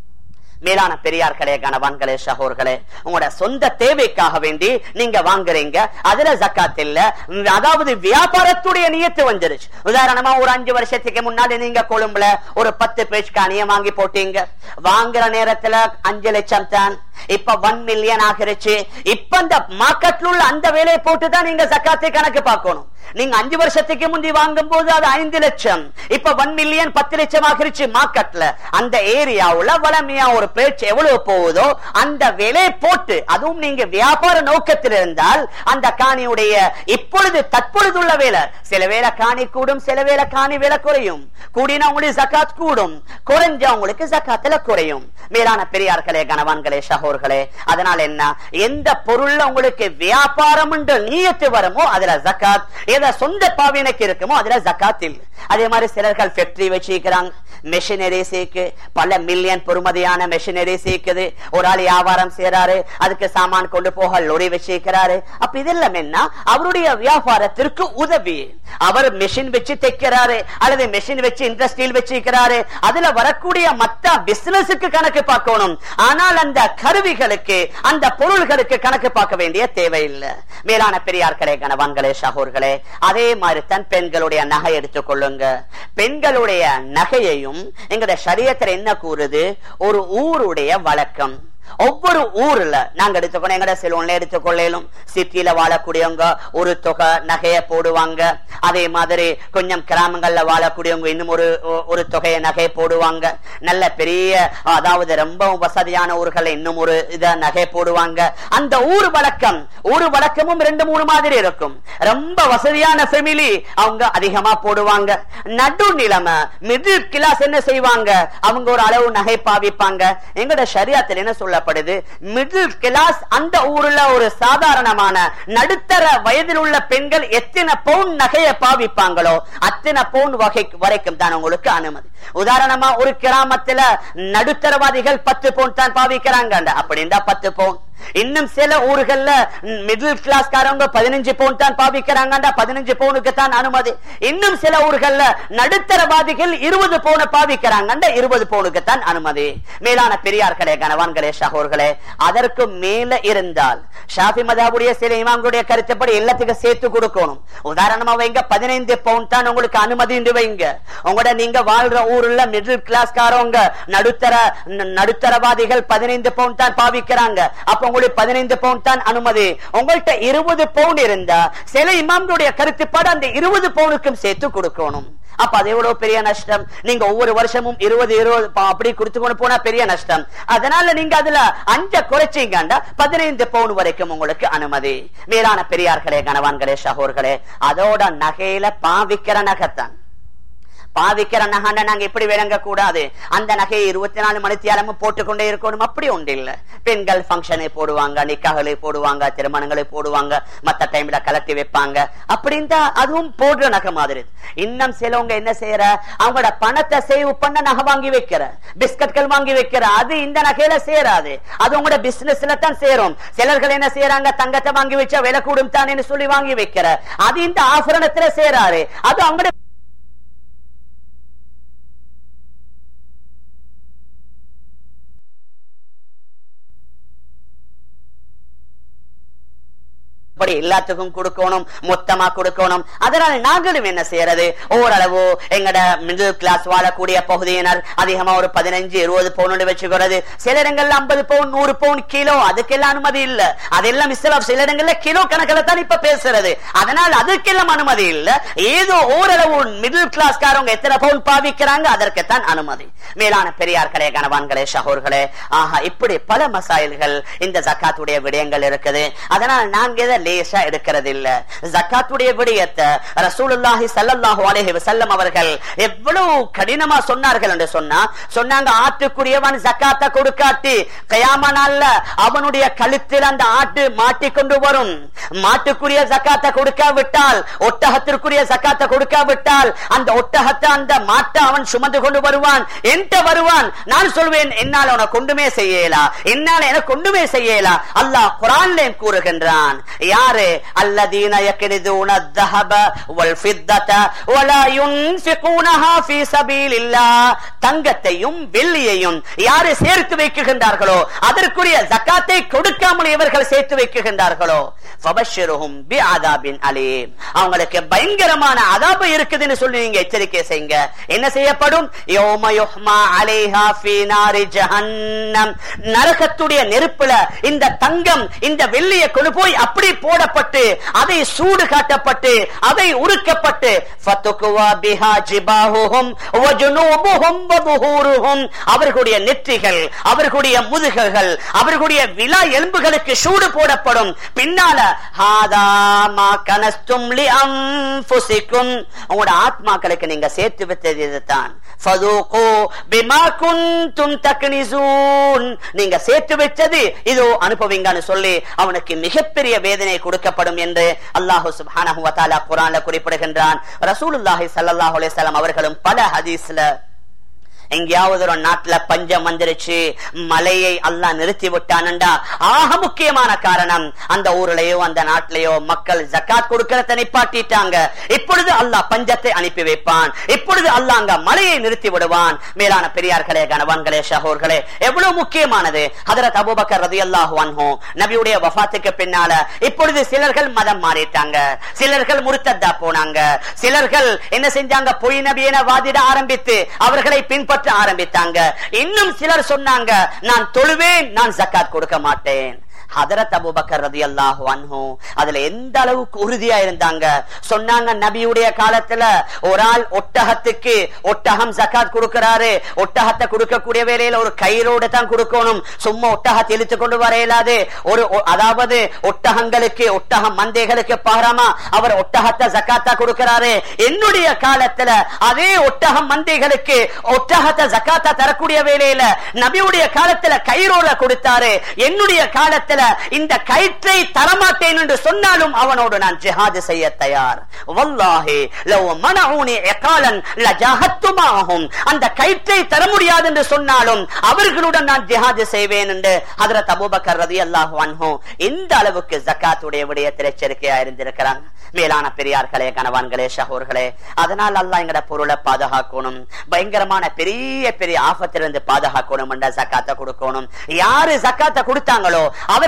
A: மேலான பெரியார்களே கணவான்களே சகோர்களே உங்களோட சொந்த தேவைக்காக வேண்டி நீங்க வாங்குறீங்க அதுல ஜக்காத் இல்ல அதாவது வியாபாரத்துடைய நியத்து வந்துருச்சு உதாரணமா ஒரு அஞ்சு வருஷத்துக்கு முன்னாடி நீங்க கொழும்புல ஒரு பத்து பேஜ் காணிய வாங்கி போட்டீங்க வாங்குற நேரத்துல அஞ்சு லட்சம் தான் இப்ப ஒன் மில்லியன் ஆகிருச்சு இப்ப அந்த மார்க்கெட்ல உள்ள அந்த வேலையை போட்டுதான் நீங்க ஜக்காத்தை கணக்கு பார்க்கணும் நீங்க அஞ்சு வருஷத்துக்கு முந்தி வாங்கும் போது அது ஐந்து லட்சம் இப்ப ஒன் மில்லியன் பத்து லட்சம் ஆகிருச்சு மார்க்கெட்ல அந்த ஏரியாவுல வளமையா ஒரு பேச்சு எவ்வளவு போகுதோ அந்த விலை போட்டு அதுவும் நீங்க வியாபார நோக்கத்தில் இருந்தால் அந்த காணியுடைய இப்பொழுது தற்பொழுதுள்ள வேலை சில வேலை காணி கூடும் சில வேலை காணி விலை குறையும் கூடினா உங்களுக்கு ஜக்காத் கூடும் குறைஞ்ச உங்களுக்கு ஜக்காத்துல குறையும் மேலான பெரியார்களே கணவான்களே சகோர்களே அதனால என்ன எந்த பொருள்ல உங்களுக்கு வியாபாரம் என்று நீயத்து வருமோ அதுல ஜக்காத் எதை சொந்த பாவினைக்கு இருக்குமோ அதுல ஜக்காத் இல்லை அதே மாதிரி சிலர்கள் ஃபேக்டரி வச்சிருக்கிறாங்க மெஷினரிஸுக்கு பல மில்லியன் பொறுமதியான மெஷினரி சேர்க்குது ஒரு ஆள் வியாபாரம் செய்யறாரு அதுக்கு சாமான் கொண்டு போக லொரி வச்சிருக்கிறாரு அப்ப இதெல்லாம் என்ன அவருடைய வியாபாரத்திற்கு உதவி அவர் மெஷின் வச்சு தைக்கிறாரு அல்லது மெஷின் வச்சு இண்டஸ்ட்ரியில் வச்சிருக்கிறாரு அதுல வரக்கூடிய மத்த பிசினஸுக்கு கணக்கு பார்க்கணும் ஆனால் அந்த கருவிகளுக்கு அந்த பொருள்களுக்கு கணக்கு பார்க்க வேண்டிய தேவையில்லை மேலான பெரியார்களே கணவான்களே சகோர்களே அதே மாதிரி தான் பெண்களுடைய நகை எடுத்துக்கொள்ளுங்க பெண்களுடைய நகையையும் எங்களுடைய சரியத்தில் என்ன கூறுது ஒரு ஊருடைய வழக்கம் ஒவ்வொரு ஊர்ல நாங்க எடுத்துக்கணும் எங்கட செலவுல எடுத்துக்கொள்ளலும் சிட்டியில வாழக்கூடியவங்க ஒரு தொகை நகைய போடுவாங்க அதே மாதிரி கொஞ்சம் கிராமங்கள்ல வாழக்கூடியவங்க இன்னும் ஒரு ஒரு தொகையை நகை போடுவாங்க நல்ல பெரிய அதாவது ரொம்ப வசதியான ஊர்கள்ல இன்னும் ஒரு இத நகை போடுவாங்க அந்த ஊர் வழக்கம் ஊர் வழக்கமும் ரெண்டு மூணு மாதிரி இருக்கும் ரொம்ப வசதியான ஃபெமிலி அவங்க அதிகமா போடுவாங்க நடு நிலைமை மிடில் கிளாஸ் என்ன செய்வாங்க அவங்க ஒரு அளவு நகை பாவிப்பாங்க எங்களோட சரியாத்தில் என்ன சொல்ல சொல்லப்படுது மிடில் கிளாஸ் அந்த ஊர்ல ஒரு சாதாரணமான நடுத்தர வயதில் உள்ள பெண்கள் எத்தனை பவுன் நகையை பாவிப்பாங்களோ அத்தனை பவுன் வகை வரைக்கும் தான் உங்களுக்கு அனுமதி உதாரணமா ஒரு கிராமத்துல நடுத்தரவாதிகள் பத்து பவுன் தான் பாவிக்கிறாங்க அப்படின்னா பத்து பவுன் இன்னும் சில ஊர்கள்ல மிடில் கிளாஸ் காரவங்க பதினஞ்சு பவுன் தான் பாவிக்கிறாங்க பதினஞ்சு பவுனுக்கு தான் அனுமதி இன்னும் சில ஊர்கள்ல நடுத்தரவாதிகள் இருபது பவுன பாவிக்கிறாங்க இருபது பவுனுக்கு தான் அனுமதி மேலான பெரியார்களே கணவான்களே சகோர்களே அதற்கு மேல இருந்தால் ஷாஃபி மதாவுடைய சில இமாம்களுடைய கருத்துப்படி எல்லாத்துக்கும் சேர்த்து கொடுக்கணும் உதாரணமா வைங்க பதினைந்து பவுன் தான் உங்களுக்கு அனுமதி வைங்க உங்களோட நீங்க வாழ்ற ஊர்ல மிடில் கிளாஸ் காரவங்க நடுத்தர நடுத்தரவாதிகள் பதினைந்து பவுன் தான் பாவிக்கிறாங்க அப்ப உங்களுக்கு பதினைந்து பவுண்ட் தான் அனுமதி உங்கள்கிட்ட இருபது பவுண்ட் இருந்தா சில இமாம்களுடைய கருத்துப்பாடு அந்த இருபது பவுனுக்கும் சேர்த்து கொடுக்கணும் அப்ப அது எவ்வளவு பெரிய நஷ்டம் நீங்க ஒவ்வொரு வருஷமும் இருபது இருபது ப- அப்படி கொடுத்து கொண்டு போனா பெரிய நஷ்டம் அதனால நீங்க அதுல அஞ்ச குறைச்சிங்கண்டா பதினைந்து பவுன் வரைக்கும் உங்களுக்கு அனுமதி மேலான பெரியார்களே கணவான்களே சகோர்களே அதோட நகையில பாவிக்கிற நகைத்தான் பாவிக்கிற நகை நாங்க இப்படி விளங்க கூடாது அந்த நகையை இருபத்தி நாலு மணித்தியாலமும் போட்டுக்கொண்டே இருக்கணும் அப்படி உண்டு இல்ல பெண்கள் ஃபங்க்ஷனை போடுவாங்க நிக்காகளை போடுவாங்க திருமணங்களை போடுவாங்க மத்த டைம்ல கலட்டி வைப்பாங்க அப்படின்ட்டு அதுவும் போடுற நகை மாதிரி இன்னும் சிலவங்க என்ன செய்யற அவங்களோட பணத்தை சேவ் பண்ண நகை வாங்கி வைக்கிற பிஸ்கட்கள் வாங்கி வைக்கிற அது இந்த நகையில சேராது அது உங்களோட பிசினஸ்ல தான் சேரும் சிலர்கள் என்ன செய்யறாங்க தங்கத்தை வாங்கி வச்சா விலை கூடும் தானேன்னு சொல்லி வாங்கி வைக்கிற அது இந்த ஆபரணத்துல சேராது அது அவங்களோட இப்படி எல்லாத்துக்கும் கொடுக்கணும் மொத்தமா கொடுக்கணும் அதனால நாங்களும் என்ன செய்யறது ஓரளவு எங்கட மிடில் கிளாஸ் வாழக்கூடிய பகுதியினர் அதிகமா ஒரு பதினஞ்சு இருபது பவுன் வச்சுக்கிறது சில இடங்கள்ல ஐம்பது பவுன் நூறு பவுன் கிலோ அதுக்கெல்லாம் அனுமதி இல்ல அதெல்லாம் இஸ்லாம் சில இடங்கள்ல கிலோ கணக்கில் தான் இப்ப பேசுறது அதனால் அதுக்கெல்லாம் அனுமதி இல்ல ஏதோ ஓரளவு மிடில் கிளாஸ்காரங்க எத்தனை பவுன் பாவிக்கிறாங்க அதற்குத்தான் அனுமதி மேலான பெரியார்களே கணவான்களே ஷஹோர்களே ஆஹா இப்படி பல மசாயில்கள் இந்த ஜக்காத்துடைய விடயங்கள் இருக்குது அதனால் நாங்க இதை லேசா எடுக்கிறது இல்ல ஜக்காத்துடைய விடயத்தை ரசூலுல்லாஹி ஸல்லல்லாஹு அலைஹி வஸல்லம் அவர்கள் எவ்வளவு கடினமா சொன்னார்கள் என்று சொன்னா சொன்னாங்க ஆட்டுக்குரியவன் ஜக்காத்தை கொடுக்காட்டி கயாம நாள்ல அவனுடைய கழுத்தில் அந்த ஆட்டு மாட்டிக்கொண்டு வரும் மாட்டுக்குரிய ஜக்காத்தை கொடுக்காவிட்டால் ஒட்டகத்திற்குரிய ஜக்காத்தை கொடுக்காவிட்டால் அந்த ஒட்டகத்தை அந்த மாட்டை அவன் சுமந்து கொண்டு வருவான் என்கிட்ட வருவான் நான் சொல்வேன் என்னால் உனக்கு கொண்டுமே செய்யலா என்னால் எனக்கு கொண்டுமே செய்யலா அல்லாஹ் குரான்லேயும் கூறுகின்றான் யாரு அல்லதீன யக்னிதூன الذهب والفضة ولا ينفقونها في سبيل الله தங்கத்தையும் வெள்ளியையும் யாரு சேர்த்து வைக்குகின்றார்களோ அதற்குரிய ஜக்காத்தை கொடுக்காமல் இவர்கள் சேர்த்து வைக்குகின்றார்களோ ஃபபஷ்ஷிருஹும் பிஅதாபின் அலீம் அவங்களுக்கு பயங்கரமான அதாபு இருக்குதுன்னு சொல்லி நீங்க எச்சரிக்கை செய்யுங்க என்ன செய்யப்படும் யௌம யுஹ்மா அலைஹா ஃபீ நாரி ஜஹன்னம் நரகத்துடைய நெருப்புல இந்த தங்கம் இந்த வெள்ளியை கொண்டு போய் அப்படி போடப்பட்டு அதை சூடு காட்டப்பட்டு அதை உருக்கப்பட்டு ஃபத்துகுவா பிஹா ஜிபாஹுஹும் வஜுனூபுஹும் வதுஹூருஹும் அவர்களுடைய நெற்றிகள் அவர்களுடைய முதுகுகள் அவர்களுடைய விலா எலும்புகளுக்கு சூடு போடப்படும் பின்னால ஹாதா மா கனஸ்தும் லி அன்ஃபுசிக்கும் உங்களோட ஆத்மாக்களுக்கு நீங்க சேர்த்து வைத்தது இதுதான் ஃபதூகு பிமா குன்தும் தக்னிசூன் நீங்க சேர்த்து வச்சது இதோ அனுபவிங்கன்னு சொல்லி அவனுக்கு மிகப்பெரிய வேதனை கொடுக்கப்படும் என்று அல்லாஹு சுப்ஹானஹு வ தஆலா குர்ஆன்ல குறிப்பிடுகின்றான் ரசூலுல்லாஹி ஸல்லல்லாஹு அலைஹி வஸல்லம் அவர்களும் பல ஹதீஸ்ல எங்கேயாவது ஒரு நாட்டுல பஞ்சம் வந்துருச்சு மலையை அல்லாஹ் நிறுத்தி விட்டானுண்டா ஆக முக்கியமான காரணம் அந்த ஊர்லயோ அந்த நாட்டிலேயோ மக்கள் ஜக்காத் கொடுக்கறத நிப்பாட்டிட்டாங்க இப்பொழுது அல்லாஹ் பஞ்சத்தை அனுப்பி வைப்பான் இப்பொழுது அல்லாஹ் அங்க மலையை நிறுத்தி விடுவான் மேலான பெரியார்களே கணவான்களே ஷஹோர்களே எவ்வளவு முக்கியமானது ஹதரத் அபூபக்கர் ரதியல்லாஹு அன்ஹு நபியுடைய வஃபாத்துக்கு பின்னால இப்பொழுது சிலர்கள் மதம் மாறிட்டாங்க சிலர்கள் முருத்தத்தா போனாங்க சிலர்கள் என்ன செஞ்சாங்க பொய் நபியென வாதிட ஆரம்பித்து அவர்களை பின்பற்ற ஆரம்பித்தாங்க இன்னும் சிலர் சொன்னாங்க நான் தொழுவேன் நான் ஜக்காத் கொடுக்க மாட்டேன் ஹதரத் அபூபக்கர் ரதியல்லாஹு அன்ஹு அதுல எந்த அளவுக்கு உறுதியா இருந்தாங்க சொன்னாங்க நபியுடைய காலத்துல ஒரு ஆள் ஒட்டகத்துக்கு ஒட்டகம் ஜக்காத் கொடுக்கிறாரு ஒட்டகத்தை கொடுக்கக்கூடிய வேலையில ஒரு கயிறோடு தான் கொடுக்கணும் சும்மா ஒட்டகத்தை இழுத்து கொண்டு வர இயலாது ஒரு ஒ- அதாவது ஒட்டகங்களுக்கு ஒட்டகம் மந்தைகளுக்கு பாரமா அவர் ஒட்டகத்தை ஜக்காத்தா கொடுக்கிறாரு என்னுடைய காலத்துல அதே ஒட்டகம் மந்தைகளுக்கு ஒட்டகத்தை ஜக்காத்தா தரக்கூடிய வேலையில நபியுடைய காலத்துல கயிறோட கொடுத்தாரு என்னுடைய காலத்துல இந்த கயிற்றை தரமாட்டேன் என்று சொன்னாலும் அவனோடு நான் ஜிஹாது செய்ய தயார் வல்லாஹி லவ் மனஊனி இகாலன் லஜஹத்துமாஹும் அந்த கயிற்றை தர முடியாது என்று சொன்னாலும் அவர்களுடன் நான் ஜிஹாது செய்வேன் என்று ஹஜரத் அபூபக்கர் ரலியல்லாஹு அன்ஹு இந்த அளவுக்கு ஜக்காத்துடைய விடயத்தில் எச்சரிக்கையா இருந்திருக்கிறாங்க மேலான பெரியார்களே கணவான்களே ஷஹூர்களே அதனால் அல்லாஹ் எங்கட பொருளை பாதுகாக்கணும் பயங்கரமான பெரிய பெரிய ஆபத்திலிருந்து பாதுகாக்கணும் என்ற ஜக்காத்தை கொடுக்கணும் யாரு ஜக்காத்தை கொடுத்தாங்களோ அவர்கள்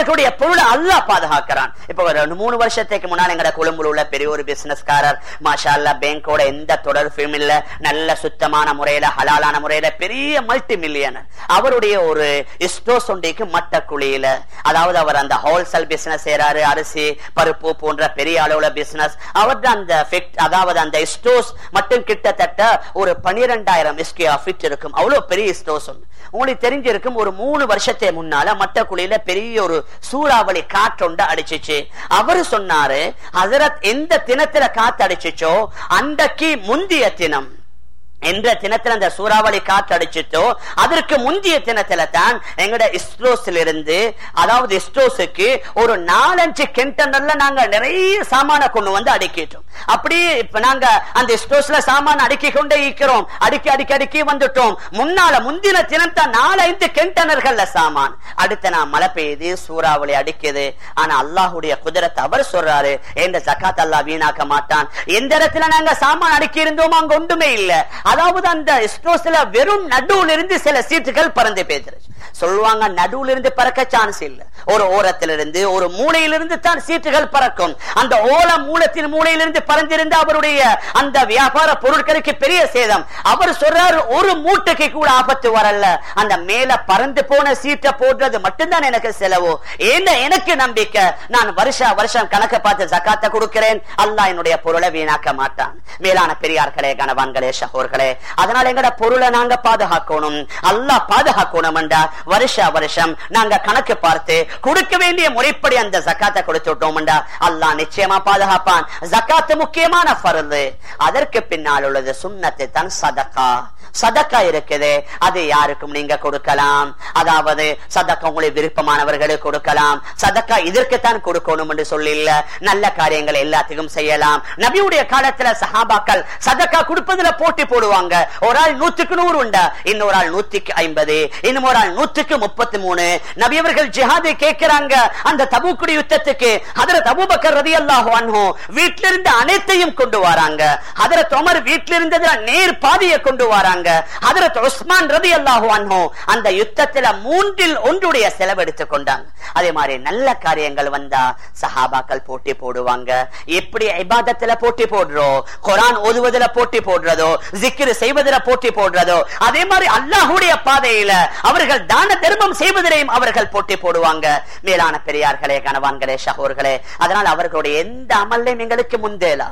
A: அவர்களுடைய பொருளை அல்லாஹ் பாதுகாக்கிறான் இப்ப ஒரு ரெண்டு மூணு வருஷத்துக்கு முன்னால் எங்கட கொழும்புல உள்ள பெரிய ஒரு பிசினஸ்காரர் மாஷா அல்லா பேங்கோட எந்த தொடர்பும் இல்ல நல்ல சுத்தமான முறையில ஹலாலான முறையில பெரிய மல்டி மில்லியனர் அவருடைய ஒரு ஸ்டோர்ஸ் ஒன்றைக்கு மட்ட குழியில அதாவது அவர் அந்த ஹோல்சேல் பிசினஸ் செய்யறாரு அரிசி பருப்பு போன்ற பெரிய அளவுல பிசினஸ் அவர்த அந்த ஃபெக்ட் அதாவது அந்த ஸ்டோர்ஸ் மட்டும் கிட்டத்தட்ட ஒரு பனிரெண்டாயிரம் ஸ்கொயர் ஃபீட் இருக்கும் அவ்வளவு பெரிய ஸ்டோர்ஸ் ஒன்று உங்களுக்கு தெரிஞ்சிருக்கும் ஒரு மூணு வருஷத்தை முன்னால மட்டக்குழியில பெரிய ஒரு சூறாவளி காற்றொண்ட அடிச்சிச்சு அவரு சொன்னாரு ஹசரத் எந்த தினத்துல காத்து அடிச்சிச்சோ அன்றைக்கு முந்திய தினம் என்ற தினத்துல அந்த சூறாவளி காற்று அடிச்சிட்டோ அதற்கு முந்தைய தினத்துல தான் எங்கட இஸ்ரோஸ்ல இருந்து அதாவது இஸ்ரோஸுக்கு ஒரு நாலஞ்சு கெண்டனர்ல நாங்க நிறைய சாமான கொண்டு வந்து அடுக்கிட்டோம் அப்படியே இப்ப நாங்க அந்த இஸ்ரோஸ்ல சாமான அடுக்கி கொண்டே இருக்கிறோம் அடுக்கி அடுக்கி அடுக்கி வந்துட்டோம் முன்னால முந்தின தினம் தான் நாலஞ்சு கெண்டனர்கள்ல சாமான் அடுத்த நான் மழை பெய்யுது சூறாவளி அடிக்குது ஆனா அல்லாஹுடைய குதிரத்தை அவர் சொல்றாரு எந்த ஜக்காத் அல்லாஹ் வீணாக்க மாட்டான் எந்த இடத்துல நாங்க சாமான் அடுக்கி இருந்தோமோ அங்க ஒன்றுமே இல்ல அதாவது அந்த ஸ்டோஸ்ல வெறும் நடுவுல இருந்து சில சீட்டுகள் பறந்து பேசுறது சொல்லுவாங்க நடுவுல இருந்து பறக்க சான்ஸ் இல்ல ஒரு ஓரத்திலிருந்து ஒரு மூலையிலிருந்து தான் சீட்டுகள் பறக்கும் அந்த ஓல மூலத்தின் மூலையிலிருந்து பறந்திருந்த அவருடைய அந்த வியாபார பொருட்களுக்கு பெரிய சேதம் அவர் சொல்றாரு ஒரு மூட்டைக்கு கூட ஆபத்து வரல அந்த மேல பறந்து போன சீட்டை போடுறது மட்டும்தான் எனக்கு செலவு ஏன்னா எனக்கு நம்பிக்கை நான் வருஷா வருஷம் கணக்கு பார்த்து ஜக்காத்தை கொடுக்கிறேன் அல்லாஹ் என்னுடைய பொருளை வீணாக்க மாட்டான் மேலான பெரியார்களே கணவான்களே சகோர்களே அதனால எங்கட பொருளை நாங்க பாதுகாக்கணும் அல்லாஹ் பாதுகாக்கணும் என்றா வருஷா வருஷம் நாங்க கணக்கு பார்த்து கொடுக்க வேண்டிய முறைப்படி அந்த ஜக்காத்தை கொடுத்துட்டோம் அல்லாஹ் நிச்சயமா பாதுகாப்பான் ஜக்காத்து முக்கியமான பருது அதற்கு பின்னால் உள்ளது சுண்ணத்து தான் சதக்கா சதக்கா இருக்குது அது யாருக்கும் நீங்க கொடுக்கலாம் அதாவது சதக்கா உங்களுக்கு விருப்பமானவர்களுக்கு கொடுக்கலாம் சதக்கா இதற்குத்தான் கொடுக்கணும் என்று சொல்லி இல்ல நல்ல காரியங்கள் எல்லாத்துக்கும் செய்யலாம் நபியுடைய காலத்துல சஹாபாக்கள் சதக்கா கொடுப்பதுல போட்டி போடுவாங்க ஒரு ஆள் நூத்துக்கு நூறு உண்டா இன்னொரு ஆள் நூத்திக்கு ஐம்பது இன்னும் ஒரு ஆள் நூத்துக்கு முப்பத்தி மூணு நபியவர்கள் ஜிஹாதை கேட்கிறாங்க அந்த தபுக்குடி யுத்தத்துக்கு அதுல தபுபக்கர் ரதி அல்லாஹ் வீட்டில இருந்து அனைத்தையும் கொண்டு வராங்க அதுல தொமர் வீட்டில இருந்ததுல நேர் பாதியை கொண்டு வராங்க அதுல உஸ்மான் ரதி அல்லாஹு அந்த யுத்தத்துல மூன்றில் ஒன்றுடைய செலவெடுத்துக் கொண்டாங்க அதே மாதிரி நல்ல காரியங்கள் வந்தா சஹாபாக்கள் போட்டி போடுவாங்க எப்படி ஐபாதத்துல போட்டி போடுறோம் குரான் ஓதுவதில் போட்டி போடுறதோ ஜிக்கிர் செய்வதில் போட்டி போடுறதோ அதே மாதிரி அல்லாஹுடைய பாதையில அவர்கள் தான தர்மம் செய்வதிலையும் அவர்கள் போட்டி போடுவாங்க மேலான பெரியார்களே கணவான்களே சகோர்களே அதனால் அவர்களுடைய எந்த அமல்லையும் எங்களுக்கு முந்தேலா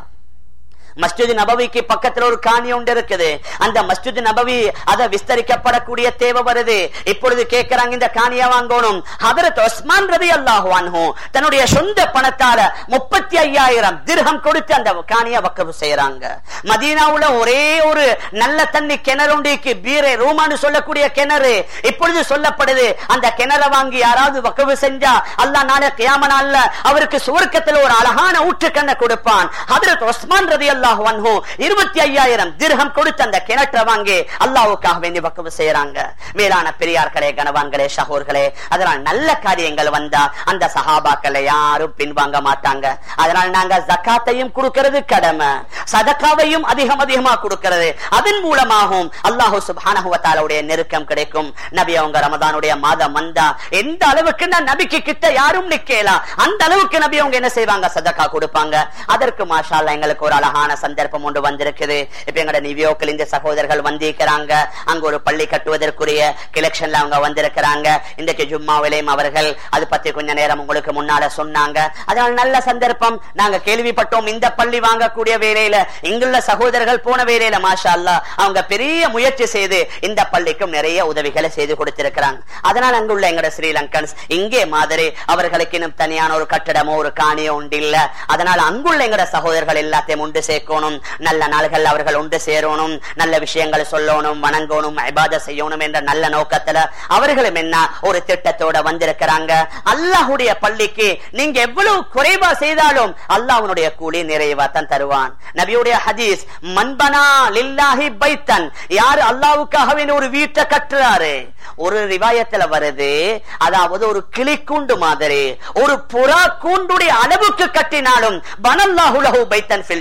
A: மஸ்ஜித் நபவிக்கு பக்கத்துல ஒரு காணி ஒன்று இருக்குது அந்த மஸ்ஜித் நபவி அதை விஸ்தரிக்கப்படக்கூடிய தேவை வருது இப்பொழுது கேட்கிறாங்க இந்த காணியா வாங்கணும் ஹதரத் ஒஸ்மான் ரதி அல்லாஹு தன்னுடைய சொந்த பணத்தால முப்பத்தி ஐயாயிரம் திருகம் கொடுத்து அந்த காணியை வக்கவு செய்யறாங்க மதீனாவுல ஒரே ஒரு நல்ல தண்ணி கிணறு உண்டிக்கு பீரை ரூமான்னு சொல்லக்கூடிய கிணறு இப்பொழுது சொல்லப்படுது அந்த கிணற வாங்கி யாராவது வக்கவு செஞ்சா அல்லா நாளை கியாம நாள்ல அவருக்கு சுவர்க்கத்துல ஒரு அழகான ஊற்றுக்கண்ணை கொடுப்பான் ஹதரத் ஒஸ்மான் ரதி அல்லாஹு இருபத்தி ஐயாயிரம் திருகம் கொடுத்து அந்த கிணற்றை வாங்கி அல்லாவுக்காக வேண்டி வக்கவு செய்யறாங்க மேலான பெரியார்களே கனவான்களே ஷஹூர்களே அதனால் நல்ல காரியங்கள் வந்தா அந்த சஹாபாக்களை யாரும் பின்வாங்க மாட்டாங்க அதனால் நாங்க ஜக்காத்தையும் கொடுக்கிறது கடமை சதக்காவையும் அதிகம் அதிகமா கொடுக்கிறது அதன் மூலமாகவும் அல்லாஹு சுபானகுவத்தாலுடைய நெருக்கம் கிடைக்கும் நபி அவங்க ரமதானுடைய மாதம் வந்தா எந்த அளவுக்கு நபிக்கு கிட்ட யாரும் நிக்கலாம் அந்த அளவுக்கு நபி அவங்க என்ன செய்வாங்க சதக்கா கொடுப்பாங்க அதற்கு மாஷால எங்களுக்கு ஒரு அழகான சந்தர்ப்பம் ஒன்று வந்திருக்குது இப்ப எங்கட நிவியோக்கள் இந்த சகோதரர்கள் வந்திருக்கிறாங்க அங்க ஒரு பள்ளி கட்டுவதற்குரிய கிளெக்ஷன்ல அவங்க வந்திருக்கிறாங்க இன்றைக்கு ஜும்மாவிலையும் அவர்கள் அது பத்தி கொஞ்ச நேரம் உங்களுக்கு முன்னால சொன்னாங்க அதனால நல்ல சந்தர்ப்பம் நாங்க கேள்விப்பட்டோம் இந்த பள்ளி வாங்கக்கூடிய வேலையில இங்குள்ள சகோதரர்கள் போன வேலையில மாஷா அல்லா அவங்க பெரிய முயற்சி செய்து இந்த பள்ளிக்கும் நிறைய உதவிகளை செய்து கொடுத்திருக்கிறாங்க அதனால அங்குள்ள எங்கட ஸ்ரீலங்கன்ஸ் இங்கே மாதிரி அவர்களுக்கு இன்னும் தனியான ஒரு கட்டடமோ ஒரு காணியோ உண்டு இல்ல அதனால அங்குள்ள எங்கட சகோதரர்கள் எல்லாத்தையும் உண்டு சேர்க்கணும் நல்ல நாள்கள் அவர்கள் உண்டு சேரணும் நல்ல விஷயங்கள் சொல்லணும் வணங்கணும் ஐபாத செய்யணும் என்ற நல்ல நோக்கத்துல அவர்களும் என்ன ஒரு திட்டத்தோட வந்திருக்கிறாங்க அல்லாஹுடைய பள்ளிக்கு நீங்க எவ்வளவு குறைவா செய்தாலும் அல்லாஹ்வுடைய கூலி நிறைவா தான் தருவான் நபியுடைய ஹதீஸ் மன்பனா லில்லாஹி பைத்தன் யாரு அல்லாஹ்வுக்காக ஒரு வீட்டை கட்டுறாரு ஒரு ரிவாயத்துல வருது அதாவது ஒரு கிளி கூண்டு மாதிரி ஒரு புறா கூண்டுடைய அளவுக்கு கட்டினாலும் பனல்லாஹுலஹு பைத்தன் ஃபில் ஜன்னா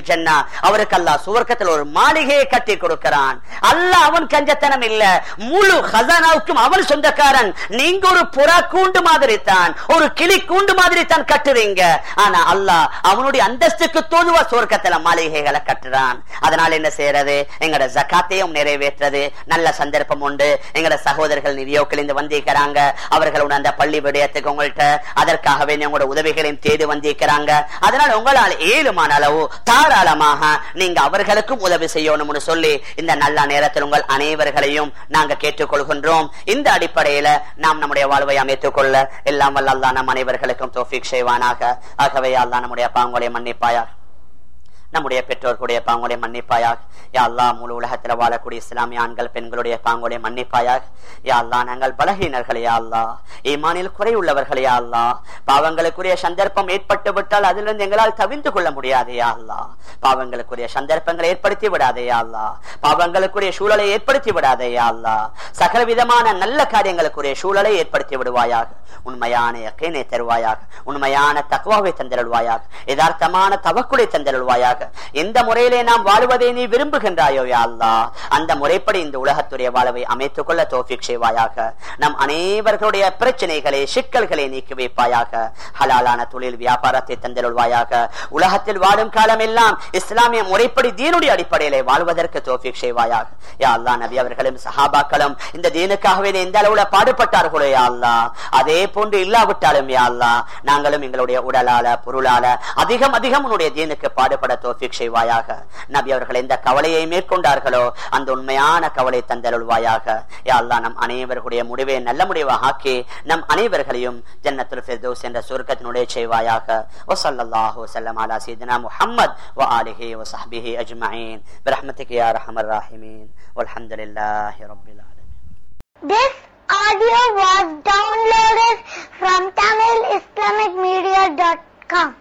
A: அவருக்கு அல்லாஹ் சுவர்க்கத்தில் ஒரு மாளிகையை கட்டி கொடுக்கிறான் அல்லாஹ் அவன் கஞ்சத்தனம் இல்ல முழு ஹசானாவுக்கும் அவன் சொந்தக்காரன் நீங்க ஒரு புறா கூண்டு மாதிரி தான் ஒரு கிளி கூண்டு மாதிரி தான் கட்டுறீங்க ஆனா அல்லாஹ் அவனுடைய அந்தஸ்துக்கு தோதுவா சுவர்க்கத்துல மாளிகைகளை கட்டுறான் அதனால என்ன செய்யறது எங்கட ஜக்காத்தையும் நிறைவேற்றது நல்ல சந்தர்ப்பம் உண்டு எங்கட சகோதரர்கள் நிதியோக்கள் இந்த வந்திருக்கிறாங்க அவர்களோட அந்த பள்ளி விடயத்துக்கு உங்கள்கிட்ட அதற்காகவே உங்களோட உதவிகளையும் தேடி வந்திருக்கிறாங்க அதனால உங்களால் ஏழுமான அளவு தாராளமாக நீங்க அவர்களுக்கும் உதவி செய்யணும்னு சொல்லி இந்த நல்ல நேரத்தில் உங்கள் அனைவர்களையும் நாங்க கேட்டுக்கொள்கின்றோம் இந்த அடிப்படையில நாம் நம்முடைய வாழ்வை அமைத்துக் கொள்ள எல்லாம் வல்ல அல்லாஹ் நம் அனைவர்களுக்கும் தோஃபிக் செய்வானாக ஆகவே அல்லாஹ் நம்முடைய பாங்குடைய மன்னிப்பாயா நம்முடைய பெற்றோர்களுடைய பாங்குடைய மன்னிப்பாயாக யா அல்லா முழு உலகத்துல வாழக்கூடிய இஸ்லாமிய ஆண்கள் பெண்களுடைய பாங்குடைய மன்னிப்பாயாக யா அல்லா நாங்கள் பலகீனர்களே யா அல்லா ஈமானில் குறை உள்ளவர்களே யா அல்லா பாவங்களுக்குரிய சந்தர்ப்பம் ஏற்பட்டு விட்டால் அதிலிருந்து எங்களால் தவிர்த்து கொள்ள முடியாது யா அல்லா பாவங்களுக்குரிய சந்தர்ப்பங்களை ஏற்படுத்தி விடாதே யா அல்லா பாவங்களுக்குரிய சூழலை ஏற்படுத்தி விடாதே யா அல்லா சகல விதமான நல்ல காரியங்களுக்குரிய சூழலை ஏற்படுத்தி விடுவாயாக உண்மையான யக்கீனை தருவாயாக உண்மையான தக்குவாவை தந்தருள்வாயாக யதார்த்தமான தவக்குலை தந்தருள்வாயாக எந்த முறையிலே நாம் வாழ்வதை நீ விரும்புகின்றாயோ யா அல்லா அந்த முறைப்படி இந்த உலகத்துடைய வாழ்வை அமைத்துக் கொள்ள தோஃபிக் செய்வாயாக நம் அனைவர்களுடைய பிரச்சனைகளை சிக்கல்களை நீக்கி வைப்பாயாக ஹலாலான தொழில் வியாபாரத்தை தந்தருள்வாயாக உலகத்தில் வாழும் காலம் எல்லாம் இஸ்லாமிய முறைப்படி தீனுடைய அடிப்படையிலே வாழ்வதற்கு தோஃபிக் செய்வாயாக யா அல்லா நபி அவர்களும் சஹாபாக்களும் இந்த தீனுக்காகவே எந்த அளவுல பாடுபட்டார்களோ யா அல்லா அதே போன்று இல்லாவிட்டாலும் யா அல்லா நாங்களும் எங்களுடைய உடலால பொருளால அதிகம் அதிகம் உன்னுடைய தீனுக்கு பாடுபட தோஃபிக் செய்வாயாக நபி அவர்கள் எந்த கவலையை மேற்கொண்டார்களோ அந்த உண்மையான கவலை தந்தருள்வாயாக யா அல்லா நம் அனைவர்களுடைய முடிவை நல்ல முடிவாக ஆக்கி நம் அனைவர்களையும் ஜன்னத்துல் ஃபிர்தௌஸ் என்ற சுருக்கத்தினுடைய செய்வாயாக வஸல்லல்லாஹு வஸல்லம் அலா சீதனா முஹம்மத் வ ஆலிஹி வ ஸஹ்பிஹி அஜ்மஈன் برحمتك يا ارحم الراحمين والحمد لله رب العالمين
B: This audio was downloaded from TamilIslamicMedia.com.